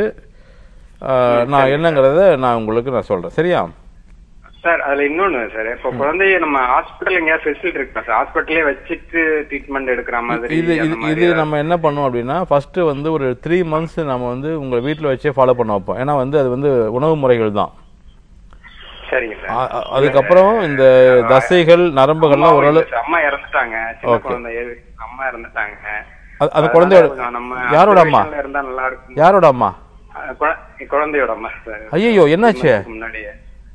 ஆஹ், நான் என்னங்கிறத நான் உங்களுக்கு நான் சொல்றேன் சரியா சார் அதுல இன்னொன்னு சார் இப்போ குழந்தைய நம்ம ஹாஸ்பிட்டல் எங்கேயாவது ஃபெசிலிட்டி இருக்கா சார் ஹாஸ்பிட்டலே வச்சுட்டு ட்ரீட்மெண்ட் எடுக்கிற மாதிரி இது இது அந்த மாதிரி இது நம்ம என்ன பண்ணுவோம் அப்படின்னா ஃபர்ஸ்ட் வந்து ஒரு த்ரீ மந்த்ஸ் நம்ம வந்து உங்க வீட்டில் வச்சே ஃபாலோ பண்ண வைப்போம் ஏன்னா வந்து அது வந்து உணவு முறைகள் தான் சரிங்க சார் அ- அ- அதுக்கப்புறம் இந்த தசைகள் நரம்புகள்லாம் அம்மா ஓரளவு இல்ல சார், அம்மா இறந்துட்டாங்க சின்ன Okay. குழந்தை அம்மா இறந்துட்டாங்க அது- அது அதனால குழந்தையோட கொஞ்சம் நம்ம யாரோட அம்மா observation ல இருந்தா நல்லா இருக்கும் யாரோட அம்மா அஹ் குழ- குழந்தையோட அம்மா சார் ஐயோ என்னாச்சு முன்னாடியே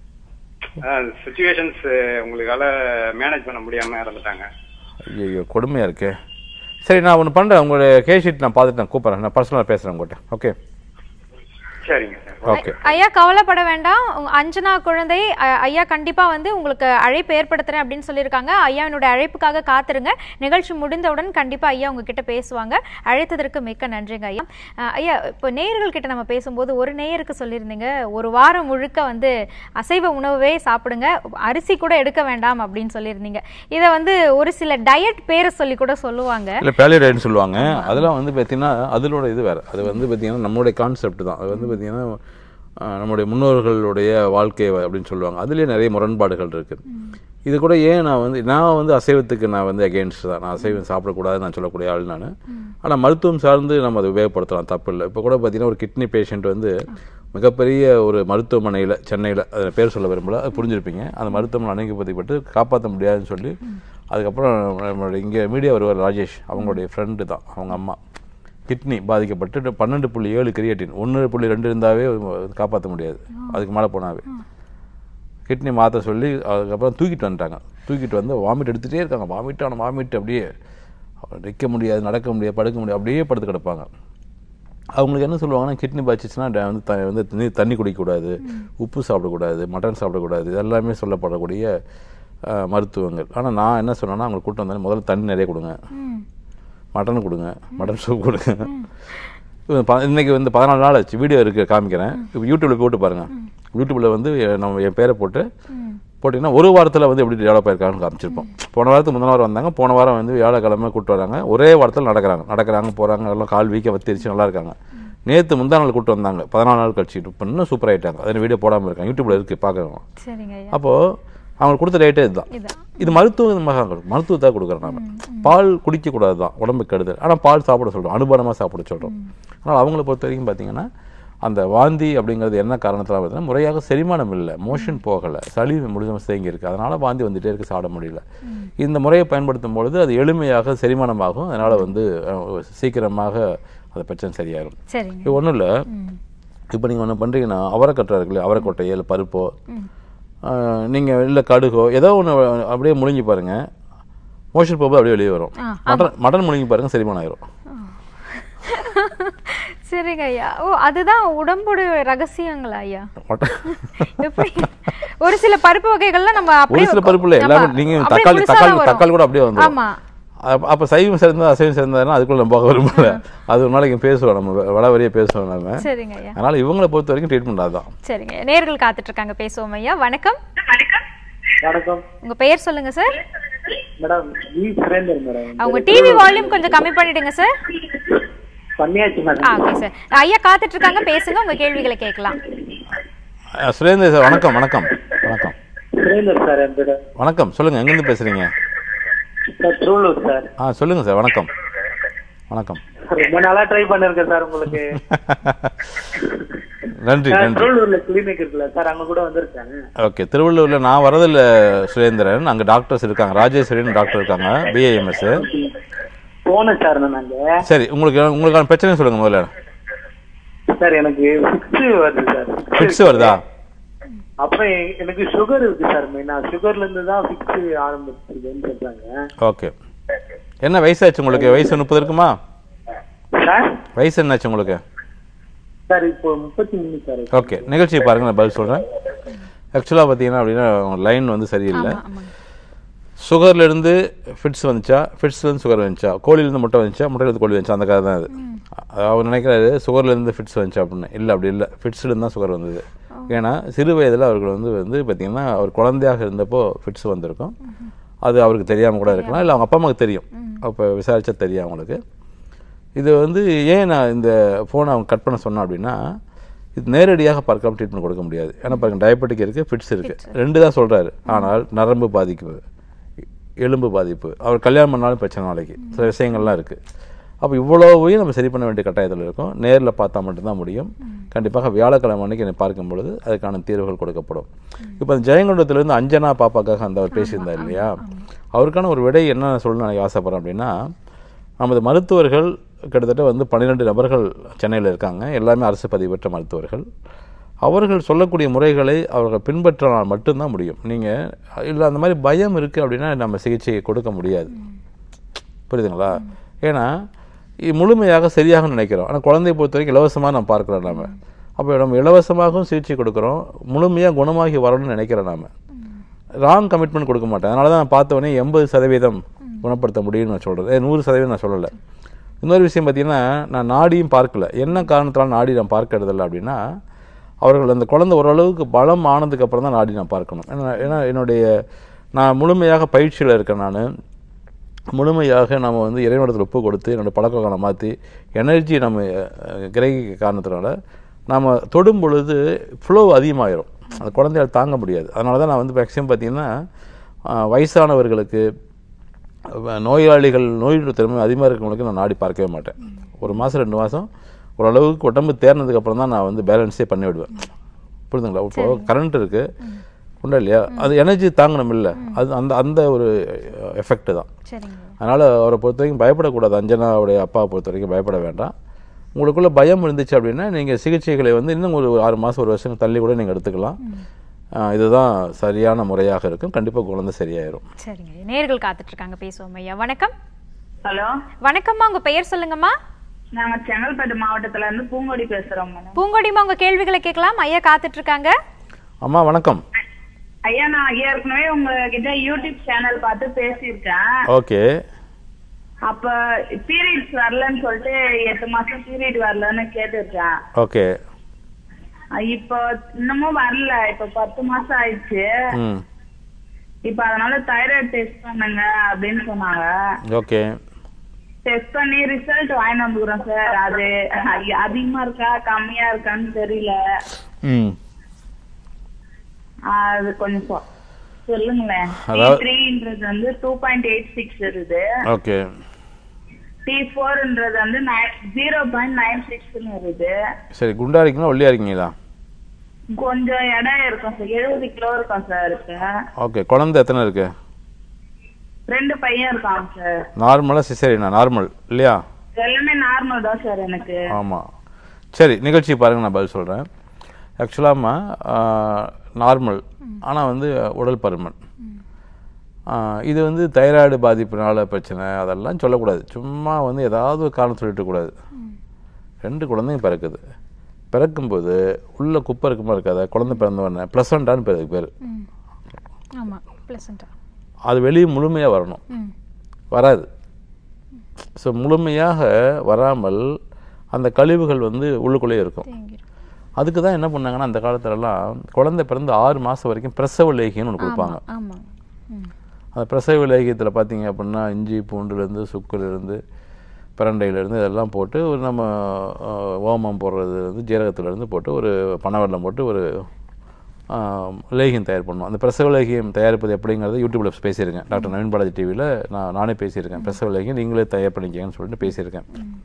சுச்சுவேஷன்ஸ் உங்களுக்கால மேனேஜ் பண்ண முடியாம இறந்துட்டாங்க ஐயோ கொடுமையா இருக்கே சரி நான் ஒன்று பண்ணுறேன் உங்களுடைய கேஷ் ஷீட் நான் பார்த்துட்டு நான் கூப்பிட்றேன் நான் பர்சனலாக பேசுகிறேன் உங்கள்கிட்ட ஓகே சரிங்க சார் ஓகே ஐயா கவலைப்பட வேண்டாம் உங்க அஞ்சனா குழந்தை அ- ஐயா கண்டிப்பா வந்து உங்களுக்கு அழைப்பு ஏற்படுத்துறேன் அப்படின்னு சொல்லியிருக்காங்க ஐயாவினுடைய அழைப்புக்காக காத்திருங்க நிகழ்ச்சி முடிந்தவுடன் கண்டிப்பா ஐயா உங்ககிட்ட பேசுவாங்க அழைத்ததற்கு மிக்க நன்றிங்க ஐயா அஹ், ஐயா இப்போ நேயர்கள் கிட்ட நம்ம பேசும்போது ஒரு நேயருக்கு சொல்லியிருந்தீங்க ஒரு வாரம் முழுக்க வந்து அசைவ உணவே சாப்பிடுங்க அரிசி கூட எடுக்க வேண்டாம் அப்படின்னு சொல்லியிருந்தீங்க இதை வந்து ஒரு சில டயட் பேரை சொல்லி கூட சொல்லுவாங்க இல்லை பேலியடைன்னு சொல்லுவாங்க அதெல்லாம் வந்து பார்த்தீங்கன்னா அதனோட இது வேறு அது வந்து பார்த்தீங்கன்னா நம்மளுடைய கான்செப்ட் தான் அது வந்து பார்த்தீங்கன்னா ஆஹ், நம்முடைய முன்னோர்களுடைய வாழ்க்கை அப்படின்னு சொல்லுவாங்க அதுலேயே நிறைய முரண்பாடுகள் இருக்குது இது கூட ஏன் நான் வந்து நான் வந்து அசைவத்துக்கு நான் வந்து அகேன்ஸ்ட் தான் நான் அசைவம் சாப்பிடக்கூடாதுன்னு நான் சொல்லக்கூடிய ஆள் நான் ஆனால் மருத்துவம் சார்ந்து நம்ம அதை உபயோகப்படுத்தலாம் தப்பு இல்லை இப்போ கூட பார்த்தீங்கன்னா ஒரு கிட்னி பேஷண்ட் வந்து மிகப்பெரிய ஒரு மருத்துவமனையில் சென்னையில் அதில் பேர் சொல்ல விரும்பல அது புரிஞ்சிருப்பீங்க அந்த மருத்துவமனை அணுகுபதிப்பட்டு காப்பாற்ற முடியாதுன்னு சொல்லி அதுக்கப்புறம் நம்மளுடைய இங்கே மீடியா வருவார் ராஜேஷ் அவங்களுடைய ஃப்ரெண்டு தான் அவங்க அம்மா கிட்னி பாதிக்கப்பட்டு பன்னெண்டு புள்ளி ஏழு கிரியேட்டின் ஒன்று புள்ளி ரெண்டு இருந்தாவே காப்பாற்ற முடியாது அதுக்கு மேலே போனாவே கிட்னி மாற்ற சொல்லி அதுக்கப்புறம் தூக்கிட்டு வந்துட்டாங்க தூக்கிட்டு வந்து வாமிட் எடுத்துகிட்டே இருக்காங்க வாமிட் ஆனால் வாமிட் அப்படியே நிற்க முடியாது நடக்க முடியாது படுக்க முடியாது அப்படியே படுத்து கிடப்பாங்க அவங்களுக்கு என்ன சொல்லுவாங்கன்னா கிட்னி பாய்ச்சிச்சுன்னா ட- வந்து த வந்து தண்ணி தண்ணி குடிக்கக்கூடாது உப்பு சாப்பிடக்கூடாது மட்டன் சாப்பிடக்கூடாது இதெல்லாமே சொல்லப்படக்கூடிய அஹ், மருத்துவங்கள் ஆனால் நான் என்ன சொன்னேன்னா அவங்களுக்கு கூட்டம் வந்தாலும் முதல்ல தண்ணி நிறைய கொடுங்க மட்டன் கொடுங்க மட்டன் சூப் கொடுங்க இது ப- இன்னைக்கு வந்து பதினாலு நாள் ஆச்சு வீடியோ இருக்கு காமிக்கிறேன் இப்போ யூடியூப்ல போட்டு பாருங்க யூடியூப்ல வந்து எ- நம்ம என் பேரை போட்டு போட்டிங்கன்னா ஒரு வாரத்தில் வந்து எப்படி டெவலப் ஆயிருக்காங்கன்னு காமிச்சிருப்போம் போன வாரத்துக்கு முந்தின வாரம் வந்தாங்க போன வாரம் வந்து வியாழக்கிழமை கூட்டு வராங்க ஒரே வாரத்தில் நடக்கிறாங்க நடக்கிறாங்க போகிறாங்க எல்லாம் கால் வீக்க வத்திருச்சு நல்லா இருக்காங்க நேற்று முந்தா நாள் கூட்டு வந்தாங்க பதினாலு நாள் கழிச்சு இப்போ இன்னும் சூப்பர் ஆயிட்டாங்க அதில் வீடியோ போடாமல் இருக்காங்க யூடியூப்ல இருக்கு பார்க்குறோம் சரிங்க ஐயா அப்போது அவங்களுக்கு கொடுத்த ரேட்டே இதுதான் இதான் இது மருத்துவமாக மருத்துவத்தாக கொடுக்குறோம் நாம பால் குடிக்கக்கூடாது தான் உடம்புக்கு கெடுதல் ஆனால் பால் சாப்பிட சொல்கிறோம் அனுபவமாக சாப்பிட சொல்கிறோம் ஆனால் அவங்கள பொறுத்த வரைக்கும் பார்த்தீங்கன்னா அந்த வாந்தி அப்படிங்கிறது என்ன காரணத்தில் பார்த்தீங்கன்னா முறையாக செரிமானம் இல்லை மோஷன் போகலை சளி முழுதும் தேங்கி இருக்குது அதனால் வாந்தி வந்துட்டே இருக்கு சாப்பிட முடியல இந்த முறையை பயன்படுத்தும் பொழுது அது எளிமையாக செரிமானமாகும் அதனால் வந்து அஹ், சீக்கிரமாக அந்த பிரச்சனை சரியாகும் சரிங்க இது ஒன்றும் இல்லை இப்போ நீங்கள் ஒன்று பண்ணுறீங்கன்னா அவரைக்கட்டை இருக்குல்ல அவரைக்கொட்டையோ இல்லை பருப்போ நீங்கள் இல்லை கடுகோ ஏதோ ஒன்று அப்படியே முழுங்கி பாருங்க மோஷன் போகும்போது அப்படியே வெளியே வரும் ஆ, மட்டன் மட்டன் முழுங்கி பாருங்க செரிமானம் ஆயிரும் சரிங்க ஐயா ஓ அதுதான் உடம்போட ரகசியங்களா ஐயா மட்டன் எப்படி ஒரு சில பருப்பு வகைகள்லாம் நம்ம ஒரு அப்படியே சில பருப்பு இல்லை எல்லாமே ஆமா, நீங்கள் அப்படியே தக்காளி முழுசா தக்காளி தான் வரும். தக்காளி கூட அப்படியே வந்துடும் ஆமா அப்ப- அப்ப சைவம் சேர்ந்தா அசைவம் சேர்ந்ததுன்னா அதுக்குள்ள நம்ம போக விரும்பல அது ஒரு நாளைக்கு பேசுவோம் நம்ம வட வரைய பேசுவோம் நம்ம சரிங்க ஐயா அதனால இவங்களை பொறுத்த வரைக்கும் ட்ரீட்மெண்ட் அதுதான் சரிங்க நேர்கள் காத்துட்டு இருக்காங்க பேசுவோம் ஐயா வணக்கம் வணக்கம் உங்க பெயர் சொல்லுங்க sir madam V Surender madam அவங்க டிவி வால்யூம் கொஞ்சம் கம்மி பண்ணிடுங்க சார் பண்ணியாச்சு ஆ மேடம் ஓகே சார் ஐயா காத்துட்டு இருக்காங்க பேசுங்க உங்க கேள்விகளை கேட்கலாம் அஹ் சுரேந்தர் சார் வணக்கம் வணக்கம் வணக்கம் சுரேந்தர் சார் என் பேரு வணக்கம் சொல்லுங்க எங்கேருந்து பேசுறீங்க சார் திருவள்ளூர் சார் ஆ சொல்லுங்க சார் வணக்கம் வணக்கம் ரொம்ப நாளா ட்ரை பண்ணிருக்கேன் சார் உங்களுக்கு நன்றி சார், நன்றி திருவள்ளூர்ல கிளினிக் இருக்குல்ல சார் அங்க கூட வந்திருக்காங்க ஓகே திருவள்ளூர்ல நான் வரதில்ல சுரேந்திரன் அங்க டாக்டர்ஸ் இருக்காங்க ராஜேஸ்வரின்னு டாக்டர் இருக்காங்க பிஏஎம்எஸ் போனேன் சார் நான் அங்க சரி உங்களுக்கு உங்களுக்கான பிரச்சனை சொல்லுங்க முதல்ல சார் எனக்கு ஃபிக்ஸ் வருது சார் ஃபிக்ஸ் வருதா அப்புறம் எ- எனக்கு சுகர் இருக்கு சார் மெயினா சுகர்ல இருந்து தான் ஃபிக்ஸ் ஆரம்பிச்சிருக்குன்னு சொல்றாங்க ஓகே என்ன வயசாச்சு உங்களுக்கு வயசு முப்பது இருக்குமா சார் வயசு என்னாச்சு உங்களுக்கு சார் இப்போ முப்பத்தி மூணு சார் ஓகே நிகழ்ச்சியை பாருங்க நான் பதில் சொல்றேன் ஆக்சுவலாக பார்த்தீங்கன்னா அப்படின்னா லைன் வந்து சரியில்லை சுகர்லேருந்து ஃபிட்ஸ் வந்துச்சா ஃபிட்ஸ்லேருந்து சுகர் வந்துச்சா கோழிலேருந்து முட்டை வந்துச்சா முட்டையிலேருந்து கோழி வந்துச்சா அந்த கதை தான் அது அவர் நினைக்கிறாரு சுகர்லேருந்து ஃபிட்ஸ் வந்துச்சா அப்படின்னு இல்லை அப்படி இல்லை ஃபிட்ஸ்லேருந்து தான் சுகர் வந்தது ஏன்னா சிறு வயதில் அவர்கள் வந்து வந்து பார்த்திங்கன்னா அவர் குழந்தையாக இருந்தப்போ ஃபிட்ஸ் வந்திருக்கும் அது அவருக்கு தெரியாமல் கூட இருக்கலாம் இல்லை அவங்க அப்பா அம்மாவுக்கு தெரியும் அப்போ விசாரிச்சா தெரியும் அவங்களுக்கு இது வந்து ஏன் நான் இந்த ஃபோனை அவங்க கட் பண்ண சொன்னேன் அப்படின்னா இது நேரடியாக பார்க்காம ட்ரீட்மெண்ட் கொடுக்க முடியாது ஏன்னா பாருங்க டயபெட்டிக் இருக்குது ஃபிட்ஸ் இருக்குது ரெண்டு தான் சொல்கிறாரு ஆனால் நரம்பு பாதிப்பு எலும்பு பாதிப்பு அவர் கல்யாணம் பண்ணாலும் பிரச்சனை நாளைக்கு சில விஷயங்கள்லாம் இருக்குது அப்போ இவ்வளோவையும் நம்ம சரி பண்ண வேண்டிய கட்டாயத்தில் இருக்கோம் நேரில் பார்த்தா மட்டும்தான் முடியும் கண்டிப்பாக வியாழக்கிழமை அன்னைக்கு என்னை பார்க்கும் பொழுது அதுக்கான தீர்வுகள் கொடுக்கப்படும் இப்போ அந்த ஜெயங்கொண்டத்துலேருந்து அஞ்சனா பாப்பாக்காக அந்த அவர் பேசியிருந்தார் இல்லையா அவருக்கான ஒரு விடை என்ன சொல்லணும்னு எனக்கு ஆசைப்பட்றேன் அப்படின்னா நமது மருத்துவர்கள் கிட்டத்தட்ட வந்து பன்னிரெண்டு நபர்கள் சென்னையில் இருக்காங்க எல்லாமே அரசு பதிவு பெற்ற மருத்துவர்கள் அவர்கள் சொல்லக்கூடிய முறைகளை அவர்கள் பின்பற்றினால் மட்டும்தான் முடியும் நீங்கள் இல்லை அந்த மாதிரி பயம் இருக்குது அப்படின்னா நம்ம சிகிச்சையை கொடுக்க முடியாது புரியுதுங்களா ஏன்னா இது முழுமையாக சரியாக நினைக்கிறோம் ஆனால் குழந்தையை பொறுத்த வரைக்கும் இலவசமாக நம்ம பார்க்குறோம் நாம அப்போ நம்ம இலவசமாகவும் சிகிச்சை கொடுக்குறோம் முழுமையாக குணமாகி வரணும்னு நினைக்கிறோம் நாம ராங் கமிட்மெண்ட் கொடுக்க மாட்டேன் அதனால தான் நான் பார்த்த உடனே எண்பது சதவீதம் குணப்படுத்த முடியும்னு நான் சொல்கிறேன் நூறு சதவீதம் நான் சொல்லலை இன்னொரு விஷயம் பார்த்தீங்கன்னா நான் நாடியும் பார்க்கல என்ன காரணத்தால் நாடி நான் பார்க்கறதில்ல அப்படின்னா அவர்கள் அந்த குழந்தை ஓரளவுக்கு பலம் ஆனதுக்கு அப்புறம் தான் நாடி நான் பார்க்கணும் ஏன்னா ஏன்னா என்னுடைய நான் முழுமையாக பயிற்சியில் இருக்கேன் நான் முழுமையாக நம்ம வந்து இறைவனத்தில் ஒப்பு கொடுத்து என்னோட பழக்கங்களை மாற்றி எனர்ஜி நம்ம அஹ், கிரகிக்க காரணத்தினால நாம் தொடும் பொழுது ஃப்ளோ அதிகமாயிரும் அந்த குழந்தையால் தாங்க முடியாது அதனால தான் நான் வந்து மேக்ஸிமம் பார்த்தீங்கன்னா அஹ், வயசானவர்களுக்கு அஹ், நோயாளிகள் நோய் திறமை அதிகமாக இருக்கிறவங்களுக்கு நான் நாடி பார்க்கவே மாட்டேன் ஒரு மாதம் ரெண்டு மாதம் ஓரளவுக்கு உடம்பு தேர்னதுக்கு அப்புறம் தான் நான் வந்து பேலன்ஸே பண்ணி விடுவேன் புரியுதுங்களா இப்போ கரண்ட் இருக்கு உண்டா இல்லையா அது எனர்ஜி தாங்கணும் இல்லை அது அந்த அந்த ஒரு எஃபெக்ட் தான் சரிங்க அதனால் அவரை பொறுத்த வரைக்கும் பயப்படக்கூடாது அஞ்சனாவுடைய அப்பாவை பொறுத்த வரைக்கும் பயப்பட வேண்டாம் உங்களுக்குள்ள பயம் இருந்துச்சு அப்படின்னா நீங்கள் சிகிச்சைகளை வந்து இன்னும் ஒரு ஆறு மாதம் ஒரு வருஷம் தள்ளி கூட நீங்கள் எடுத்துக்கலாம் ஆஹ் இதுதான் சரியான முறையாக இருக்கும் கண்டிப்பாக குழந்தை சரியாயிரும் சரிங்க நேர்கள் காத்துட்டு இருக்காங்க பேசுவோம் ஐயா வணக்கம் ஹலோ வணக்கம்மா உங்க பெயர் சொல்லுங்கம்மா நாங்க செங்கல்பட்டு மாவட்டத்துல இருந்து பூங்கொடி பேசுறோம் மேடம் பூங்கொடிமா உங்க கேள்விகளை கேட்கலாம் ஐயா காத்துட்டு இருக்காங்க அம்மா வணக்கம் ஐயா நான் ஏற்கனவே உங்ககிட்ட யூடியூப் சேனல் பார்த்து பேசியிருக்கேன் ஓகே அப்ப பீரியட்ஸ் வரலன்னு சொல்லிட்டு எட்டு மாசம் பீரியட் வரலன்னு கேட்டிருக்கேன் ஓகே அஹ் இப்போ இன்னமும் வரல இப்ப பத்து மாசம் ஆயிடுச்சு ம் இப்ப அதனால தைராய்டு டெஸ்ட் பண்ணுங்க அப்படின்னு சொன்னாங்க ஓகே டெஸ்ட் பண்ணி ரிசல்ட் வாங்கி வந்துக்கிறோம் சார் அது அ- அதிகமா இருக்கா கம்மியா இருக்கான்னு தெரியல ம் அது கொஞ்சம் சொ- சொல்லுங்களேன் அதாவது- த்ரீன்றது வந்து டூ பாயிண்ட் எயிட் சிக்ஸ் இருக்குது ஓகே டி ஃபோர்ன்றது வந்து ஜீரோ பாயிண்ட் நைன் சிக்ஸ்னு இருக்குது சரி குண்டா இருக்கீங்களா ஒல்லியா இருக்கீங்களா கொஞ்சம் இடம் இருக்கும் சார் எழுபது கிலோ இருக்கும் சார் இருக்கு ஓகே குழந்தை எத்தனை இருக்கு ரெண்டு பையன் இருக்காங்க சார் நார்மலாக சிசேரியனா நார்மல் இல்லையா எல்லாமே நார்மல் தான் சார் எனக்கு ஆமாம் சரி நிகழ்ச்சி பாருங்க நான் பதில் சொல்கிறேன் ஆக்சுவலாமா நார்மல் ஆனால் வந்து உடல் பருமன் ஆஹ் இது வந்து தைராய்டு பாதிப்பினால பிரச்சனை அதெல்லாம் சொல்லக்கூடாது சும்மா வந்து ஏதாவது ஒரு காரணம் சொல்லிட்டு கூடாது ரெண்டு குழந்தைங்க பிறக்குது பிறக்கும்போது உள்ள குப்பை இருக்குமா இருக்காத குழந்தை பிறந்த உடனே ப்ளசண்டான்னு பேர் அதுக்கு பேர் ஆமா பிளசண்டா அது வெளியே முழுமையாக வரணும் ம் வராது ஸோ முழுமையாக வராமல் அந்த கழிவுகள் வந்து உள்ளுக்குள்ளேயே இருக்கும் தேங்கிரும். அதுக்கு தான் என்ன பண்ணாங்கன்னா அந்த காலத்துலலாம் குழந்தை பிறந்து ஆறு மாதம் வரைக்கும் பிரசவ லேகியம்னு ஒன்று கொடுப்பாங்க ஆமா ம் அந்த பிரசவ லேகியத்தில் பார்த்தீங்க அப்படின்னா இஞ்சி பூண்டுலேருந்து சுக்குலேருந்து பிரண்டையிலேருந்து இதெல்லாம் போட்டு ஒரு நம்ம அஹ், ஓமம் போடுறதுலேருந்து ஜீரகத்துலேருந்து போட்டு ஒரு பனவெல்லம் போட்டு ஒரு ஆஹ், லேகியம் தயார் பண்ணுவோம் அந்த பிரசவ லேகியம் தயாரிப்பது எப்படிங்கிறத யூடியூப்பில் பேசியிருக்கேன் டாக்டர் நவீன் பாலாஜி டிவியில் நான் நானே பேசியிருக்கேன் பிரசவ லேகியம் நீங்களே தயார் பண்ணிக்கங்கன்னு சொல்லிட்டு பேசியிருக்கேன்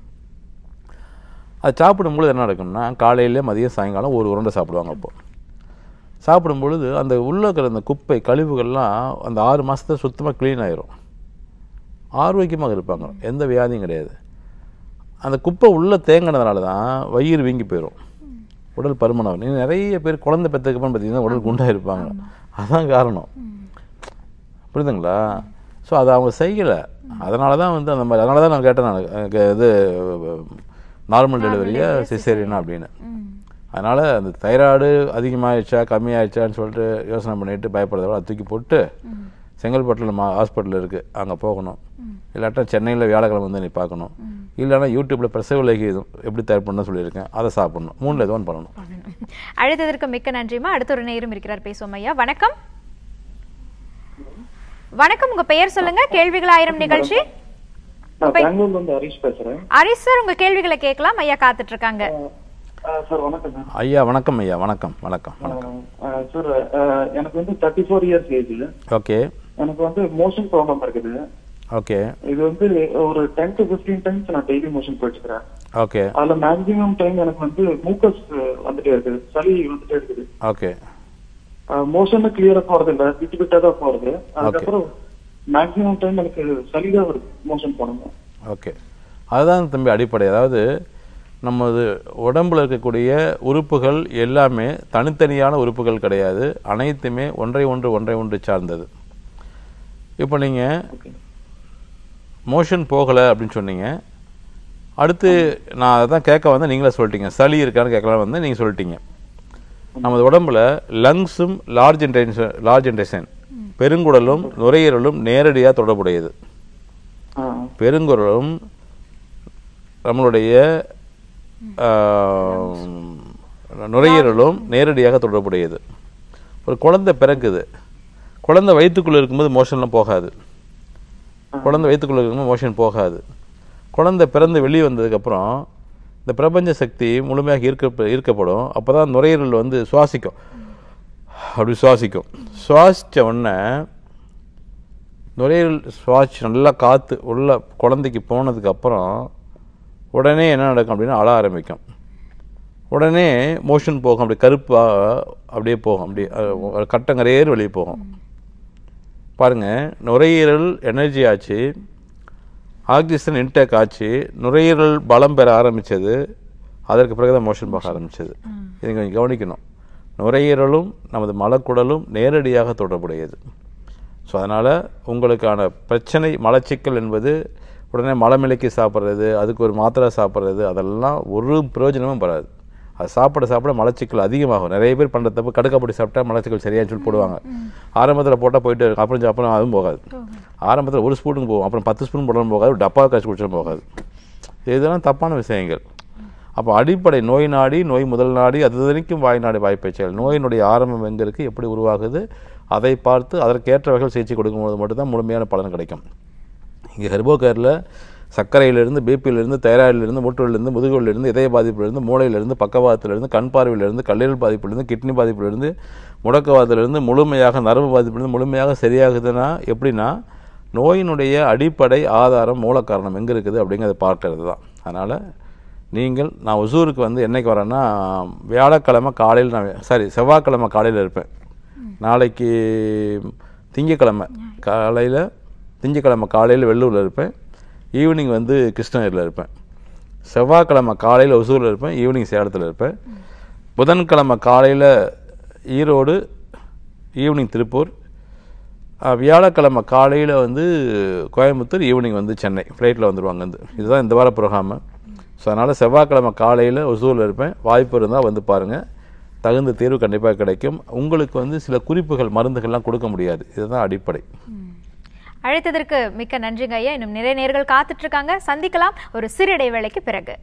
அது சாப்பிடும்பொழுது என்ன நடக்கும்னா காலையில மதியம் சாயங்காலம் ஒரு உருண்டை சாப்பிடுவாங்க அப்போ சாப்பிடும் பொழுது அந்த உள்ள இருக்கிற அந்த குப்பை கழிவுகள்லாம் அந்த ஆறு மாசத்துல சுத்தமாக க்ளீன் ஆயிரும் ஆரோக்கியமாக இருப்பாங்க எந்த வியாதியும் கிடையாது அந்த குப்பை உள்ள தேங்கினதுனால தான் வயிறு வீங்கி போயிடும் உடல் பருமனம் நீ நிறைய பேர் குழந்தை பெற்றதுக்கப்புறம் பார்த்தீங்கன்னா உடல் குண்டாக இருப்பாங்க அதான் காரணம் புரியுதுங்களா ஸோ அதை அவங்க செய்யலை அதனால தான் வந்து அந்த மாதிரி அதனால தான் நான் கேட்டேன் நான் எனக்கு இது நார்மல் டெலிவரியா சிசேரியனா அப்படின்னு ம் அதனால் அந்த தைராய்டு அதிகமாகிடுச்சா கம்மியாயிடுச்சான்னு சொல்லிட்டு யோசனை பண்ணிட்டு பயப்படுறத விட அதை தூக்கி போட்டு செங்கல்பட்டில் நம்ம ஹாஸ்பிட்டல் இருக்குது அங்கே போகணும் இல்லாட்டா சென்னையில் வியாழக்கிழமை வந்து நீ பார்க்கணும் இல்லைன்னா யூடியூப்பில் பிரசவ லேகி எதுவும் எப்படி தயார் பண்ண சொல்லியிருக்கேன் அதை சாப்பிடணும் மூணில் எதுவும் பண்ணணும் அழைத்ததற்கு மிக்க நன்றிமா அடுத்த ஒரு நேரம் இருக்கிறார் பேசுவோம் ஐயா வணக்கம் வணக்கம் உங்க பெயர் சொல்லுங்க கேள்விகள் ஆயிரம் நிகழ்ச்சி நான் பெங்களூர்ல இருந்து ஹரிஷ் பேசுறேன் ஹரிஷ் சார் உங்க கேள்விகளை கேட்கலாம் ஐயா காத்துட்டு இருக்காங்க சார் வணக்கம் சார் ஐயா வணக்கம் ஐயா வணக்கம் வணக்கம் வணக்கம் சார் எனக்கு வந்து thirty four years age okay எனக்கு வந்து மோஷன் ப்ராப்ளம் இருக்குது ஓகே இது வந்து ஒரு டென் டு பிப்டீன் டைம்ஸ் நான் டெய்லி மோஷன் போயிட்டு இருக்கிறேன் ஓகே அதுல மேக்ஸிமம் டைம் எனக்கு வந்து மூக்கஸ் வந்துட்டே இருக்குது சளி வந்துட்டே இருக்குது ஓகே மோஷன் கிளியரா போறது இல்ல விட்டு விட்டா தான் போறது அதுக்கப்புறம் மேக்ஸிமம் டைம் எனக்கு சளி தான் வருது மோஷன் போனோம் ஓகே அதுதான் தம்பி அடிப்படை அதாவது நமது உடம்புல இருக்கக்கூடிய உறுப்புகள் எல்லாமே தனித்தனியான உறுப்புகள் கிடையாது அனைத்துமே ஒன்றை ஒன்று ஒன்றை ஒன்று சார்ந்தது இப்போ நீங்கள் மோஷன் போகலை அப்படின்னு சொன்னீங்க அடுத்து நான் அதை தான் கேட்க வந்தேன் நீங்களே சொல்லிட்டீங்க சளி இருக்கான்னு கேட்கலாம் வந்து நீங்கள் சொல்லிட்டீங்க நமது உடம்புல லங்ஸும் லார்ஜ் இன்டென்ஷன் லார்ஜ் இன்டென்ஷன் பெருங்குடலும் நுரையீரலும் நேரடியாக தொடர்புடையது பெருங்குடலும் நம்மளுடைய ஆஹ், நுரையீரலும் நேரடியாக தொடர்புடையது ஒரு குழந்தை பிறக்குது குழந்தை வயிற்றுக்குள்ளே இருக்கும்போது மோஷன்லாம் போகாது குழந்தை வயிற்றுக்குள்ளே இருக்கும்போது மோஷன் போகாது குழந்தை பிறந்து வெளியே வந்ததுக்கப்புறம் இந்த பிரபஞ்ச சக்தி முழுமையாக ஈர்க்க ஈர்க்கப்படும் அப்போ தான் நுரையீரல் வந்து சுவாசிக்கும் அப்படி சுவாசிக்கும் சுவாசித்த உடனே நுரையீரல் சுவாசி நல்லா காற்று உள்ள குழந்தைக்கு போனதுக்கு அப்புறம் உடனே என்ன நடக்கும் அப்படின்னா அழ ஆரம்பிக்கும் உடனே மோஷன் போகும் அப்படி கருப்பாக அப்படியே போகும் அப்படியே அஹ், கட்டங்கரையேறு வெளியே போகும் பாருங்க நுரையீரல் எனர்ஜி ஆச்சு ஆக்சிஜன் இன்டேக் ஆச்சு நுரையீரல் பலம் பெற ஆரம்பிச்சது அதற்கு பிறகு தான் மோஷன் போக ஆரம்பிச்சது இதை கொஞ்சம் கவனிக்கணும் நுரையீரலும் நமது மலக்குடலும் நேரடியாக தொடர்புடையது ஸோ அதனால் உங்களுக்கான பிரச்சனை மலச்சிக்கல் என்பது உடனே மலமிளக்கி சாப்பிட்றது அதுக்கு ஒரு மாத்திரை சாப்பிட்றது அதெல்லாம் ஒரு பிரயோஜனமும் வராது அது சாப்பிட சாப்பிட மலச்சிக்கல் அதிகமாகும் நிறைய பேர் பண்ணுற தப்பு கடுக்காப்பொடி சாப்பிட்டா மலச்சிக்கல் சரியான்னு சொல்லி போடுவாங்க ஆரம்பத்தில் போட்டால் போயிட்டு இருக்கும் அப்புறம் அப்புறம் அதுவும் போகாது ஆரம்பத்தில் ஒரு ஸ்பூனுக்கு போகும் அப்புறம் பத்து ஸ்பூன் போடணும் போகாது ஒரு டப்பா காய்ச்சி குடிச்சாலும் போகாது இதெல்லாம் தப்பான விஷயங்கள் அப்போ அடிப்படை நோய் நாடி நோய் முதல் நாடி அது வரைக்கும் வாய் நாடி வாய்ப்பை செயல் நோயினுடைய ஆரம்பம் எங்கே இருக்குது எப்படி உருவாகுது அதை பார்த்து அதற்கேற்ற வகையில் சிகிச்சை கொடுக்கும்போது மட்டும்தான் முழுமையான பலன் கிடைக்கும் இங்கே ஹெர்போகேரில் சர்க்கரையிலிருந்து பிபியிலிருந்து தைராய்டிலிருந்து மூட்டுவலிருந்து முதுகுவலிருந்து இதய பாதிப்பிலிருந்து மூளையிலிருந்து பக்கவாதத்திலிருந்து கண் பார்வையிலிருந்து கல்லீரல் பாதிப்பிலிருந்து கிட்னி பாதிப்பிலிருந்து முடக்கவாதத்திலிருந்து முழுமையாக நரம்பு பாதிப்பிலிருந்து முழுமையாக சரியாகுதுன்னா எப்படின்னா நோயினுடைய அடிப்படை ஆதாரம் மூல காரணம் எங்கே இருக்குது அப்படிங்கிறத பார்க்கறது தான் அதனால் நீங்கள் நான் ஒசூருக்கு வந்து என்னைக்கு வரேன்னா வியாழக்கிழமை காலையில் நான் சாரி செவ்வாய்க்கிழமை காலையில் இருப்பேன் நாளைக்கு திங்கக்கிழமை காலையில் திங்கக்கிழமை காலையில் வெள்ளூரில் இருப்பேன் ஈவினிங் வந்து கிருஷ்ணகிரியில் இருப்பேன் செவ்வாய்க்கிழமை காலையில் ஒசூரில் இருப்பேன் ஈவினிங் சேலத்தில் இருப்பேன் புதன்கிழமை காலையில் ஈரோடு ஈவினிங் திருப்பூர் அஹ், வியாழக்கிழமை காலையில் வந்து கோயம்புத்தூர் ஈவினிங் வந்து சென்னை ஃப்ளைட்டில் வந்துடுவாங்க வந்து இதுதான் இந்த வார ப்ரோக்ராமு ஸோ அதனால் செவ்வாய்க்கிழமை காலையில் ஒசூரில் இருப்பேன் வாய்ப்பு இருந்தால் வந்து பாருங்கள் தகுந்த தீர்வு கண்டிப்பாக கிடைக்கும் உங்களுக்கு வந்து சில குறிப்புகள் மருந்துகள்லாம் கொடுக்க முடியாது இதுதான் அடிப்படை அழைத்ததற்கு மிக்க நன்றிங்க ஐயா இன்னும் நிறைய நேர்கள் காத்துட்டு இருக்காங்க சந்திக்கலாம் ஒரு சிறு இடைவேளைக்கு பிறகு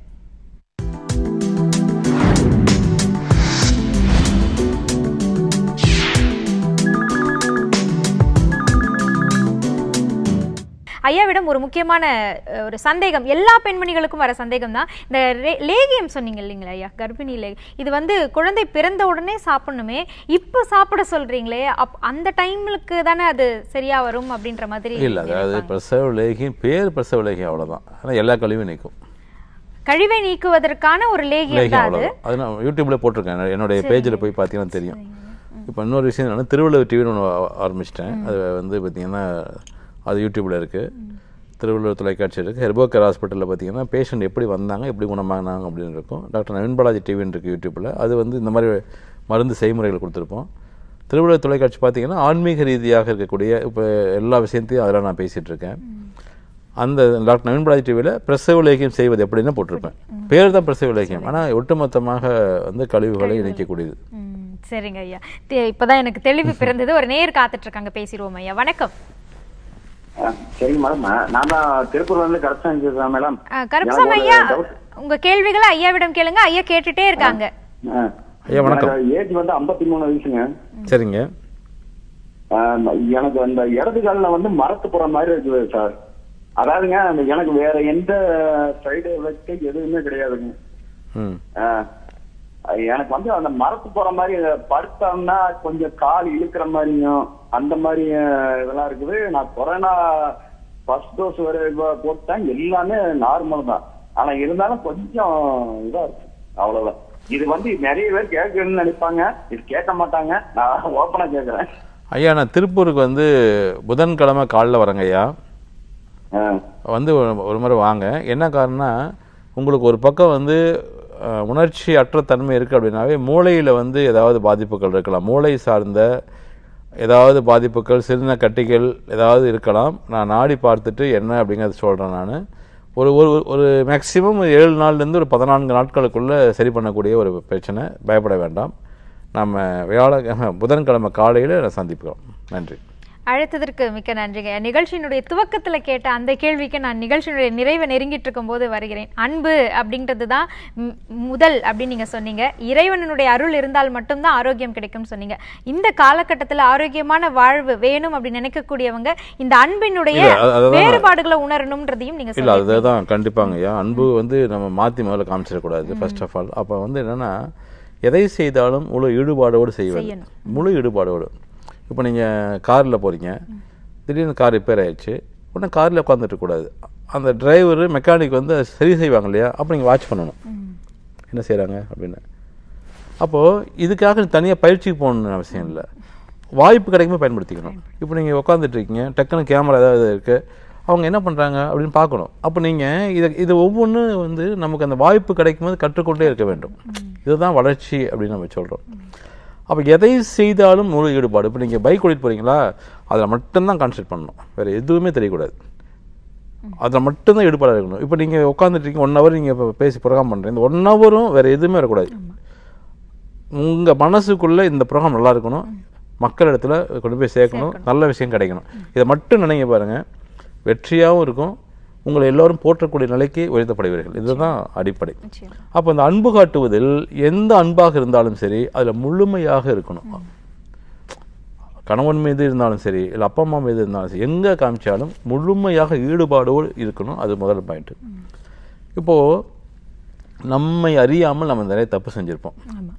ஐயாவிடம் ஒரு முக்கியமான அஹ், ஒரு சந்தேகம் எல்லா பெண்மணிகளுக்கும் வர சந்தேகம் தான் இந்த ரே- லேகியம் சொன்னீங்க இல்லைங்களா ஐயா கர்ப்பிணி லே இது வந்து குழந்தை பிறந்த உடனே சாப்பிடணுமே இப்போ சாப்பிட சொல்றீங்களே அப் அந்த டைமுக்கு தானே அது சரியா வரும் அப்படின்ற மாதிரி இல்லை அதாவது பிரசவ லேகியம் பேர் பிரசவ லேகியம் அவ்வளோதான் ஆனால் எல்லா கழிவும் நிற்கும் கழிவை நீக்குவதற்கான ஒரு லேகியம் லேகியம் தான் அது அவ்வளோதான் அது நான் யூடியூப்ல போட்டிருக்கேன் என்னுடைய பேஜில் போய் பார்த்தீங்கன்னா தெரியும் இப்போ இன்னொரு விஷயம் என்னன்னா திருவள்ளுவர் டிவின்னு ஒன்று ஆரம்பிச்சிட்டேன் அது வந்து பார்த்தீங்கன்னா அது யூடியூப்ல இருக்கு திருவள்ளுவர் தொலைக்காட்சி இருக்குது ஹெர்போகர் ஹாஸ்பிட்டலில் பார்த்தீங்கன்னா பேஷண்ட் எப்படி வந்தாங்க எப்படி குணமானாங்க அப்படின்னு இருக்கும் டாக்டர் நவீன் பாலாஜி டிவின்னு இருக்குது யூடியூப்பில் அது வந்து இந்த மாதிரி மருந்து செய்முறைகள் கொடுத்துருப்போம் திருவள்ளுவர் தொலைக்காட்சி பார்த்தீங்கன்னா ஆன்மீக ரீதியாக இருக்கக்கூடிய இப்போ எல்லா விஷயத்தையும் அதில் நான் பேசிகிட்டு இருக்கேன் அந்த டாக்டர் நவீன் பாலாஜி டிவியில் பிரசவ லேகியம் செய்வது எப்படின்னு போட்டிருப்பேன் பேர் தான் பிரசவ லேகியம் ஆனால் ஒட்டுமொத்தமாக வந்து கழிவுகளை இணைக்கக்கூடியது ம், சரிங்க ஐயா தே- இப்பதான் எனக்கு தெளிவு பிறந்தது ஒரு நேர் காத்துட்டு இருக்காங்க பேசிடுவோம் ஐயா வணக்கம் சரிங்க மேடம் நான் தான் திருப்பூர்ல இருந்து கரெக்டாக பேசுறேன் மேடம் ஆ, கருப்பசாமி ஐயா எனக்கு ஒரு doubt. உங்க கேள்விகளை ஐயாவிடம் கேளுங்க ஐயா கேட்டுட்டே இருக்காங்க ஐயா, வணக்கம். ஏஜ் வந்து 53 மூணு வயசுங்க சரிங்க ஆஹ் எனக்கு அந்த இடது காலில் வந்து மரத்து போற மாதிரி இருக்குது சார் அதாவதுங்க அந்த எனக்கு வேற எந்த சைடு எஃபெக்ட் எதுவுமே கிடையாதுங்க ம் ஆஹ் எனக்கு வந்து அந்த மரத்து போற மாதிரி படுத்தோம்னா கொஞ்சம் கால் இழுக்கிற மாதிரியும் அந்த மாதிரி ஆஹ், இதெல்லாம் இருக்குது நான் கொரோனா ஃபர்ஸ்ட் டோஸ் வரை இப்ப போட்டேன் எல்லாமே நார்மல் தான் ஆனா இருந்தாலும் கொஞ்சம் இதா இருக்கு அவ்வளவுதான் இது வந்து நிறைய பேர் கேட்கணும்னு நினைப்பாங்க இது கேட்க மாட்டாங்க நான் ஓப்பனா கேட்கறேன் ஐயா நான் திருப்பூருக்கு வந்து புதன்கிழமை காலைல வரேங்க ஐயா ஆஹ் வந்து ஒரு- ஒரு முறை வாங்க என்ன காரணம்னா உங்களுக்கு ஒரு பக்கம் வந்து அஹ், உணர்ச்சி அற்ற தன்மை இருக்குது அப்படின்னாவே மூளையில் வந்து ஏதாவது பாதிப்புகள் இருக்கலாம் மூளை சார்ந்த ஏதாவது பாதிப்புகள் சிறுந கட்டிகள் ஏதாவது இருக்கலாம் நான் நாடி பார்த்துட்டு என்ன அப்படிங்கிறத சொல்கிறேன் நான் ஒரு ஒரு ஒரு மேக்ஸிமம் ஏழு நாள்லேருந்து ஒரு பதினான்கு நாட்களுக்குள்ளே சரி பண்ணக்கூடிய ஒரு பிரச்சனை பயப்பட வேண்டாம் நம்ம வியாழ புதன்கிழமை காலையில் சந்திப்போம் நன்றி அழைத்ததற்கு மிக்க நன்றிங்க நிகழ்ச்சியினுடைய துவக்கத்துல கேட்ட அந்த கேள்விக்கு நான் நிகழ்ச்சியினுடைய நிறைவை நெருங்கிட்டு இருக்கும்போது வருகிறேன் அன்பு அப்படின்றது தான் ம், முதல் அப்படின்னு நீங்க சொன்னீங்க இறைவனுடைய அருள் இருந்தால் மட்டும்தான் ஆரோக்கியம் கிடைக்கும்னு சொன்னீங்க இந்த காலகட்டத்துல ஆரோக்கியமான வாழ்வு வேணும் அப்படின்னு நினைக்கக்கூடியவங்க இந்த அன்பினுடைய இல்ல, அது- அதுதான் வேறுபாடுகளை உணரணும்ன்றதையும் நீங்க இல்லை சொல்லுங்க அதுதான் கண்டிப்பாங்க ஐயா அன்பு வந்து நம்ம மாற்றி முதல்ல காமிச்சிடக்கூடாது ஃபர்ஸ்ட் ஆஃப் ஆல் அப்போ வந்து என்னென்னா எதை செய்தாலும் முழு ஈடுபாடோடு செய்வது செய்யணும். முழு ஈடுபாடோடு இப்போ நீங்கள் காரில் போகிறீங்க திடீர்னு கார் ரிப்பேர் ஆயிடுச்சு உடனே காரில் உட்காந்துட்டு கூடாது அந்த டிரைவரு மெக்கானிக் வந்து அதை சரி செய்வாங்க இல்லையா அப்போ நீங்கள் வாட்ச் பண்ணணும் என்ன செய்கிறாங்க அப்படின்னு அப்போது இதுக்காக தனியாக பயிற்சிக்கு போகணும்னு அவசியம் இல்லை வாய்ப்பு கிடைக்கும்போது பயன்படுத்திக்கணும் இப்போ நீங்கள் உட்காந்துட்டு இருக்கீங்க டக்குன்னு கேமரா ஏதாவது இருக்குது அவங்க என்ன பண்ணுறாங்க அப்படின்னு பார்க்கணும் அப்போ நீங்கள் இதை இது ஒவ்வொன்றும் வந்து நமக்கு அந்த வாய்ப்பு கிடைக்கும்போது கற்றுக்கொண்டே இருக்க வேண்டும் இதுதான் வளர்ச்சி அப்படின்னு நம்ம சொல்கிறோம் அப்போ எதை செய்தாலும் முழு ஈடுபாடு இப்போ நீங்கள் பைக் ஓட்டிட்டு போகிறீங்களா அதில் மட்டும்தான் கான்சென்ட்ரேட் பண்ணணும் வேறு எதுவுமே தெரியக்கூடாது அதில் மட்டும்தான் ஈடுபாடாக இருக்கணும் இப்போ நீங்கள் உட்காந்துட்டு இருக்கீங்க ஒன் ஹவர் நீங்கள் இப்போ பேசி ப்ரோக்ராம் பண்ணுறீங்க இந்த ஒன் ஹவரும் வேறு எதுவுமே வரக்கூடாது உங்கள் மனசுக்குள்ளே இந்த ப்ரோக்ராம் நல்லா இருக்கணும் மக்கள் இடத்துல கொண்டு போய் சேர்க்கணும் நல்ல விஷயம் கிடைக்கணும் இதை மட்டும் நினைங்க பாருங்க வெற்றியாகவும் இருக்கும் உங்களை எல்லோரும் போற்றக்கூடிய நிலைக்கு உயர்த்தப்படுவீர்கள் இதுதான் அடிப்படை நிச்சயம். அப்போ அந்த அன்பு காட்டுவதில் எந்த அன்பாக இருந்தாலும் சரி அதில் முழுமையாக இருக்கணும் கணவன் மீது இருந்தாலும் சரி இல்லை அப்பா அம்மா மீது இருந்தாலும் சரி எங்கே காமிச்சாலும் முழுமையாக ஈடுபாடோடு இருக்கணும் அது முதல் பாயிண்ட் இப்போது நம்மை அறியாமல் நம்ம நிறைய தப்பு செஞ்சுருப்போம் ஆமா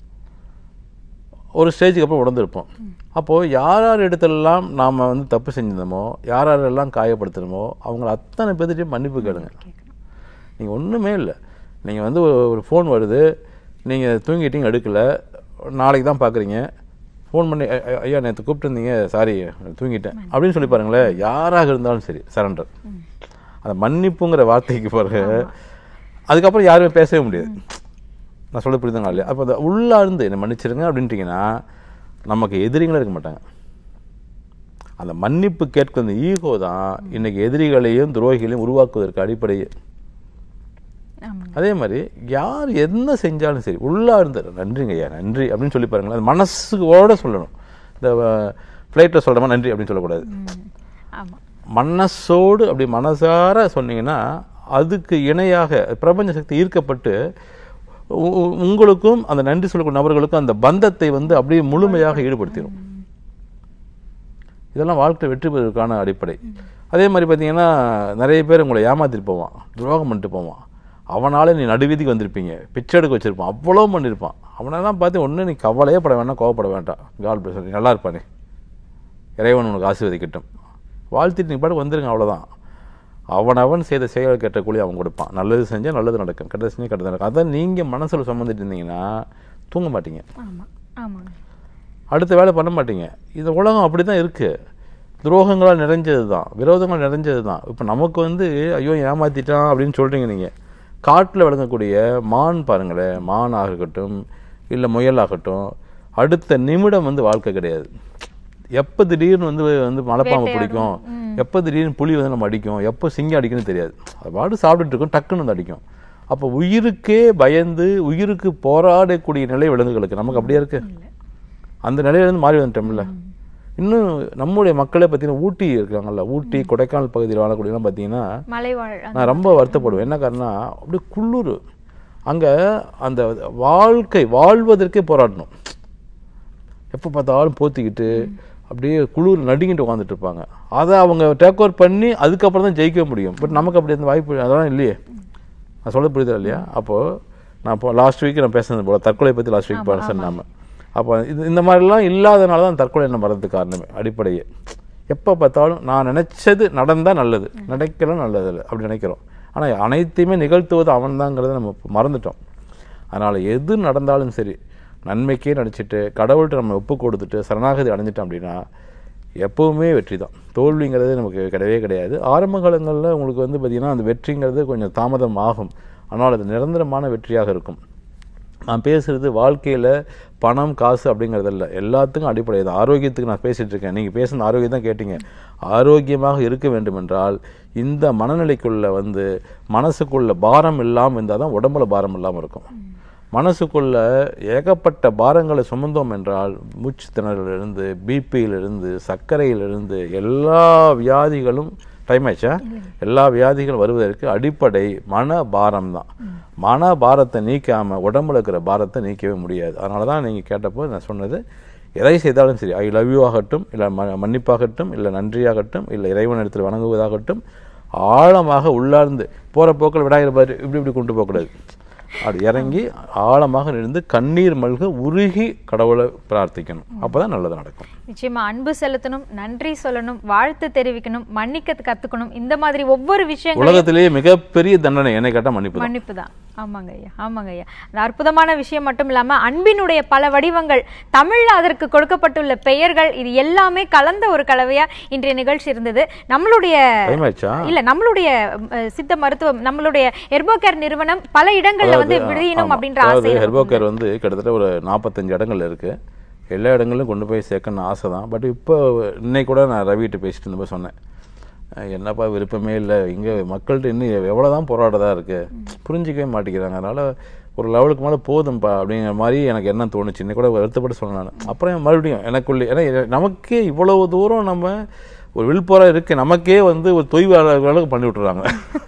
ஒரு ஸ்டேஜுக்கு அப்புறம் உணர்ந்திருப்போம் அப்போது யார் யார் இடத்துலலாம் நாம் வந்து தப்பு செஞ்சிருந்தோமோ யார் யாரெல்லாம் காயப்படுத்தணுமோ அவங்கள அத்தனை பேர்த்திட்டையும் மன்னிப்பு கேளுங்க நீங்கள் ஒன்றுமே இல்லை நீங்கள் வந்து ஒரு ஒரு ஃபோன் வருது நீங்கள் தூங்கிட்டீங்க எடுக்கலை நாளைக்கு தான் பார்க்குறீங்க ஃபோன் பண்ணி "ஐ- ஐ- ஐயா நேற்று கூப்பிட்டுருந்தீங்க சாரி தூங்கிட்டேன் அப்படின்னு சொல்லி பாருங்களேன் யாராக இருந்தாலும் சரி சரண்டர் அந்த மன்னிப்புங்கிற வார்த்தைக்கு பாருங்க அதுக்கப்புறம் யாருமே பேசவே முடியாது நான் சொல்ல புரியுதுங்களா இல்லையா அப்போ அந்த உள்ளார்ந்து என்னை மன்னிச்சிருங்க அப்படின்ட்டிங்கன்னா நமக்கு எதிரிங்களே இருக்க மாட்டாங்க அந்த மன்னிப்பு கேட்கிற அந்த ஈகோ தான் இன்னைக்கு எதிரிகளையும் துரோகிகளையும் உருவாக்குவதற்கு அடிப்படையே ஆமா அதே மாதிரி யார் என்ன செஞ்சாலும் சரி உள்ளார்ந்து நன்றிங்க ஐயா நன்றி அப்படின்னு சொல்லி பாருங்களேன் அது மனசுவோட சொல்லணும் இந்த ஃப்ளைட்டில் சொல்கிற மாதிரி நன்றி அப்படின்னு சொல்லக்கூடாது ஆமா மனசோடு அப்படி மனசார சொன்னீங்கன்னா அதுக்கு இணையாக பிரபஞ்ச சக்தி ஈர்க்கப்பட்டு உ- உ- உங்களுக்கும் அந்த நன்றி சொல்லக்கூடிய நபர்களுக்கும் அந்த பந்தத்தை வந்து அப்படியே முழுமையாக ஈடுபடுத்திடும் இதெல்லாம் வாழ்க்கை வெற்றி பெறுவதற்கான அடிப்படை அதே மாதிரி பார்த்தீங்கன்னா நிறைய பேர் உங்களை ஏமாத்திட்டு போவான் துரோகம் பண்ணிட்டு போவான் அவனால நீ நடுவீதிக்கு வந்திருப்பீங்க பிச்சை எடுக்க வச்சிருப்பான் அவ்வளோ பண்ணியிருப்பான் அவனெல்லாம் பார்த்து ஒன்று நீ கவலையே பட வேண்டாம் கோவப்பட வேண்டாம் கால் பேச நல்லா இருப்பானே இறைவன் உனக்கு ஆசீர்வதிக்கட்டும் வாழ்த்திட்டு நீ பாட்டு வந்துருங்க அவ்வளோதான் அவனவன் செய்த செயல் கேட்ட கூலி அவன் கொடுப்பான் நல்லது செஞ்சால் நல்லது நடக்கும் கெட்டது செஞ்சால் கெட்டது நடக்கும் அதான் நீங்கள் மனசில் சுமந்துட்டு இருந்தீங்கன்னா தூங்க மாட்டீங்க ஆமா ஆமாங்க அடுத்த வேலை பண்ண மாட்டீங்க இந்த உலகம் அப்படி தான் இருக்குது துரோகங்களால் நிறைஞ்சது தான் விரோதங்கள் நிறைஞ்சது தான் இப்போ நமக்கு வந்து ஐயோ ஏமாத்திட்டான் அப்படின்னு சொல்கிறீங்க நீங்கள் காட்டில் விளங்கக்கூடிய மான் பாருங்களேன் மான் ஆகட்டும் இல்லை முயல் ஆகட்டும் அடுத்த நிமிடம் வந்து வாழ்க்கை கிடையாது எப்போ திடீர்னு வந்து வந்து மலைப்பாம்பு பிடிக்கும் எப்போ திடீர்னு புலி வந்து நம்ம அடிக்கும் எப்போ சிங்கம் அடிக்குன்னு தெரியாது அது பாட்டு சாப்பிட்டுட்டு இருக்கும் டக்குன்னு வந்து அடிக்கும் அப்போ உயிருக்கே பயந்து உயிருக்கு போராடக்கூடிய நிலை விலங்குகளுக்கு நமக்கு அப்படியே இருக்கு அந்த நிலையிலேருந்து மாறி வந்துட்டோம்ல இன்னும் நம்முடைய மக்களே பார்த்தீங்கன்னா ஊட்டி இருக்காங்கல்ல ஊட்டி கொடைக்கானல் பகுதியில் வாழக்கூடியலாம் பார்த்தீங்கன்னா மலைவாழ் நான் ரொம்ப வருத்தப்படுவேன் என்ன காரணம் அப்படியே குளிர் அங்கே அந்த வாழ்க்கை வாழ்வதற்கே போராடணும் எப்போ பார்த்தாலும் போத்திக்கிட்டு அப்படியே குளிர் நடுங்கிட்டு உட்காந்துட்டு இருப்பாங்க அதை அவங்க டேக் ஓவர் பண்ணி அதுக்கப்புறம் தான் ஜெயிக்க முடியும் பட் நமக்கு அப்படி அந்த வாய்ப்பு அதெல்லாம் இல்லையே நான் சொல்ல புரியுதா இல்லையா அப்போது நான் இப்போ லாஸ்ட் வீக் நான் பேசுனது போல தற்கொலை பற்றி லாஸ்ட் வீக் பேசுனேன் நாம அப்போ இது இந்த மாதிரிலாம் இல்லாதனால தான் தற்கொலை என்ன வர்றதுக்கு காரணமே அடிப்படையே எப்போ பார்த்தாலும் நான் நினச்சது நடந்தால் நல்லது நடக்கலாம் நல்லது இல்லை அப்படி நினைக்கிறோம் ஆனால் அனைத்தையுமே நிகழ்த்துவது அவன்தாங்கிறத நம்ம இப்ப மறந்துட்டோம் அதனால் எது நடந்தாலும் சரி நன்மைக்கே நடிச்சிட்டு கடவுள்கிட்ட நம்ம ஒப்பு கொடுத்துட்டு சரணாகதி அடைஞ்சிட்டோம் அப்படின்னா எப்பவுமே வெற்றி தான் தோல்விங்கிறது நமக்கு கிடையவே கிடையாது ஆரம்ப காலங்களில் உங்களுக்கு வந்து பார்த்திங்கன்னா அந்த வெற்றிங்கிறது கொஞ்சம் தாமதம் ஆகும் ஆனால் அது நிரந்தரமான வெற்றியாக இருக்கும் நான் பேசுகிறது வாழ்க்கையில் பணம் காசு அப்படிங்கிறது இல்லை எல்லாத்துக்கும் அடிப்படை இது ஆரோக்கியத்துக்கு நான் பேசிகிட்டு இருக்கேன் நீங்கள் பேசுன ஆரோக்கியம் தான் கேட்டீங்க ஆரோக்கியமாக இருக்க வேண்டும் என்றால் இந்த மனநிலைக்குள்ள வந்து மனசுக்குள்ள பாரம் இல்லாமல் இருந்தால் தான் உடம்புல பாரம் இல்லாமல் இருக்கும் மனசுக்குள்ள ஏகப்பட்ட பாரங்களை சுமந்தோம் என்றால் மூச்சு திணறலிருந்து பிபியிலிருந்து சர்க்கரையிலிருந்து எல்லா வியாதிகளும் டைம் ஆச்சா எல்லா வியாதிகளும் வருவதற்கு அடிப்படை மன பாரம் தான் மன பாரத்தை நீக்காம உடம்புல இருக்கிற பாரத்தை நீக்கவே முடியாது அதனால தான் நீங்கள் கேட்டப்போ நான் சொன்னது எதை செய்தாலும் சரி ஐ லவ் யூ ஆகட்டும் இல்லை ம மன்னிப்பாகட்டும் இல்லை நன்றியாகட்டும் இல்லை இறைவன் இடத்தில் வணங்குவதாகட்டும் ஆழமாக உள்ளார்ந்து போகிற போக்கில் விடாயிர பாரு இப்படி இப்படி கொண்டு போகக்கூடாது அப்படி இறங்கி ஆழமாக இருந்து கண்ணீர் மல்க உருகி கடவுளை பிரார்த்திக்கணும் அப்பதான் நல்லது நடக்கும் நிச்சயமா அன்பு செலுத்தணும் நன்றி சொல்லணும் வாழ்த்து தெரிவிக்கணும் மன்னிக்க கத்துக்கணும் இந்த மாதிரி ஒவ்வொரு விஷயங்களும் உலகத்திலேயே மிகப்பெரிய தண்டனை என்னை கேட்டால் மன்னிப்பு தான் மன்னிப்பு தான் ஆமாங்க ஐயா ஆமாங்க ஐயா அந்த அற்புதமான விஷயம் மட்டும் இல்லாம அன்பினுடைய பல வடிவங்கள் தமிழ்ல அதற்கு கொடுக்கப்பட்டுள்ள பெயர்கள் இது எல்லாமே கலந்த ஒரு கலவையா இன்றைய நிகழ்ச்சி இருந்தது நம்மளுடைய டைம் ஆயிடுச்சா இல்ல நம்மளுடைய அஹ், சித்த மருத்துவம் நம்மளுடைய எர்போகேர் நிறுவனம் பல இடங்கள்ல வந்து விழியணும் அப்படின்ற ஆசை அதாவது நமக்கு ஹெர்போ கேர் வந்து கிட்டத்தட்ட ஒரு நாற்பத்தஞ்சு இடங்கள்ல இருக்கு எல்லா இடங்களிலும் கொண்டு போய் சேர்க்கணும்னு ஆசை தான் பட் இப்போ இன்னைக்கு கூட நான் ரவிகிட்ட பேசிட்டு இருந்தப்போ சொன்னேன் அஹ் என்னப்பா விருப்பமே இல்லை இங்கே மக்கள்கிட்ட இன்னும் எவ்வளோ தான் போராட்டதா இருக்கு புரிஞ்சிக்கவே மாட்டேங்கிறாங்க அதனால ஒரு லெவலுக்கு மேலே போதும்ப்பா அப்படிங்கிற மாதிரி எனக்கு என்ன தோணுச்சு இன்னைக்கு கூட வருத்தப்பட்டு சொன்னேன் நான் அப்புறம் மறுபடியும் எனக்குள்ளே ஏன்னா இது நமக்கே இவ்வளவு தூரம் நம்ம ஒரு விழுப்புரம் இருக்கு நமக்கே வந்து ஒரு தொய்வு அளவுக்கு பண்ணி விட்டுறாங்க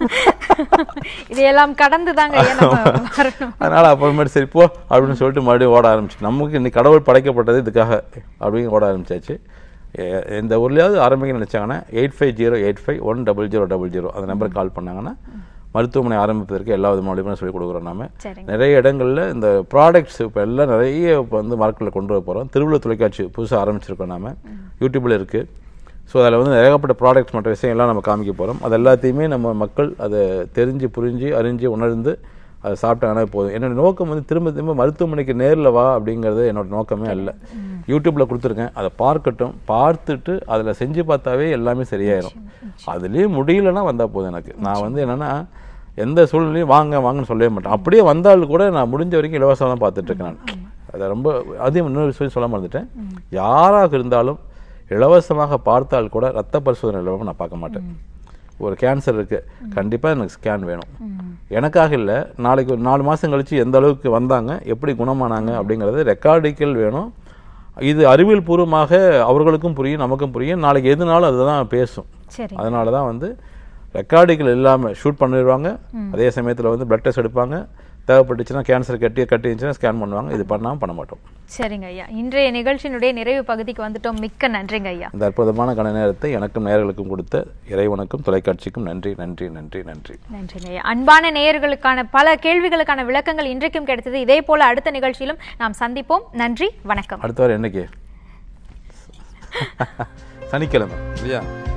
இதையெல்லாம் கடந்து தாங்க ஐயா நம்ம வரணும் அதனால அப்புறமேட்டு சரி போ அப்படின்னு சொல்லிட்டு மறுபடியும் ஓட ஆரம்பிச்சு நமக்கு இன்னைக்கு கடவுள் படைக்கப்பட்டது இதுக்காக அப்படின்னு ஓட ஆரம்பிச்சாச்சு எ- எந்த ஊர்லயாவது ஆரம்பிக்க நினைச்சாங்கன்னா eight five zero eight five one double zero double zero அந்த நம்பருக்கு கால் பண்ணாங்கன்னா மருத்துவமனை ஆரம்பிப்பதற்கு எல்லா விதமான வழிமுறையும் சொல்லி கொடுக்குறோம் நாம சரிங்க. நிறைய இடங்கள்ல இந்த ப்ராடக்ட்ஸ் இப்போ எல்லாம் நிறைய இப்போ வந்து மார்க்கெட்டில் கொண்டு வர போகிறோம் திருவிழா தொலைக்காட்சி புதுசாக ஆரம்பிச்சிருக்கோம் நாம யூடியூப்ல இருக்கு ஸோ அதில் வந்து ஏகப்பட்ட ப்ராடக்ட்ஸ் மற்ற விஷயம் எல்லாம் நம்ம காமிக்க போகிறோம் அது எல்லாத்தையுமே நம்ம மக்கள் அதை தெரிஞ்சு புரிஞ்சு அறிஞ்சு உணர்ந்து அதை சாப்பிட்டாங்கன்னா போதும் என்னோட நோக்கம் வந்து திரும்ப திரும்ப மருத்துவமனைக்கு நேரில் வா அப்படிங்கிறது என்னோட நோக்கமே அல்ல யூடியூப்ல கொடுத்துருக்கேன் அதை பார்க்கட்டும் பார்த்துட்டு அதில் செஞ்சு பார்த்தாவே எல்லாமே சரியாயிரும் அதுலேயும் முடியலன்னா வந்தால் போதும் எனக்கு நான் வந்து என்னன்னா எந்த சூழ்நிலையும் வாங்க வாங்கன்னு சொல்லவே மாட்டேன் அப்படியே வந்தாலும் கூட நான் முடிஞ்ச வரைக்கும் இலவசம் தான் பார்த்துட்டு இருக்கேன் நான் அதை ரொம்ப அதையும் இன்னொரு விஷயம் சொல்ல மறந்துட்டேன் யாராக இருந்தாலும் இலவசமாக பார்த்தால் கூட ரத்த பரிசோதனை இல்லாமல் நான் பார்க்க மாட்டேன் ஒரு கேன்சர் இருக்கு கண்டிப்பா எனக்கு ஸ்கேன் வேணும் எனக்காக இல்லை நாளைக்கு ஒரு நாலு மாசம் கழிச்சு எந்த அளவுக்கு வந்தாங்க எப்படி குணமானாங்க அப்படிங்கிறது ரெக்கார்டிக்கல் வேணும் இது அறிவியல் பூர்வமாக அவர்களுக்கும் புரியும் நமக்கும் புரியும் நாளைக்கு எதுனாலும் அதுதான் பேசும் சரி அதனால தான் வந்து ரெக்கார்டிகள் இல்லாமல் ஷூட் பண்ணிடுவாங்க அதே சமயத்தில் வந்து பிளட் டெஸ்ட் எடுப்பாங்க தேவைப்பட்டுச்சுன்னா கேன்சர் கட்டி கட்டி இருந்துச்சுன்னா ஸ்கேன் பண்ணுவாங்க இது பண்ணாமல் பண்ண மாட்டோம் சரிங்க ஐயா இன்றைய நிகழ்ச்சியினுடைய நிறைவு பகுதிக்கு வந்துட்டோம் மிக்க நன்றிங்க ஐயா இந்த அற்புதமான கண நேரத்தை எனக்கும் நேயர்களுக்கும் கொடுத்த இறைவனுக்கும் தொலைக்காட்சிக்கும் நன்றி நன்றி நன்றி நன்றி நன்றிங்க ஐயா அன்பான நேயர்களுக்கான பல கேள்விகளுக்கான விளக்கங்கள் இன்றைக்கும் கிடைத்தது இதே போல அடுத்த நிகழ்ச்சியிலும் நாம் சந்திப்போம் நன்றி வணக்கம் அடுத்த வாரம் என்னைக்கு சனிக்கிழமை இல்லையா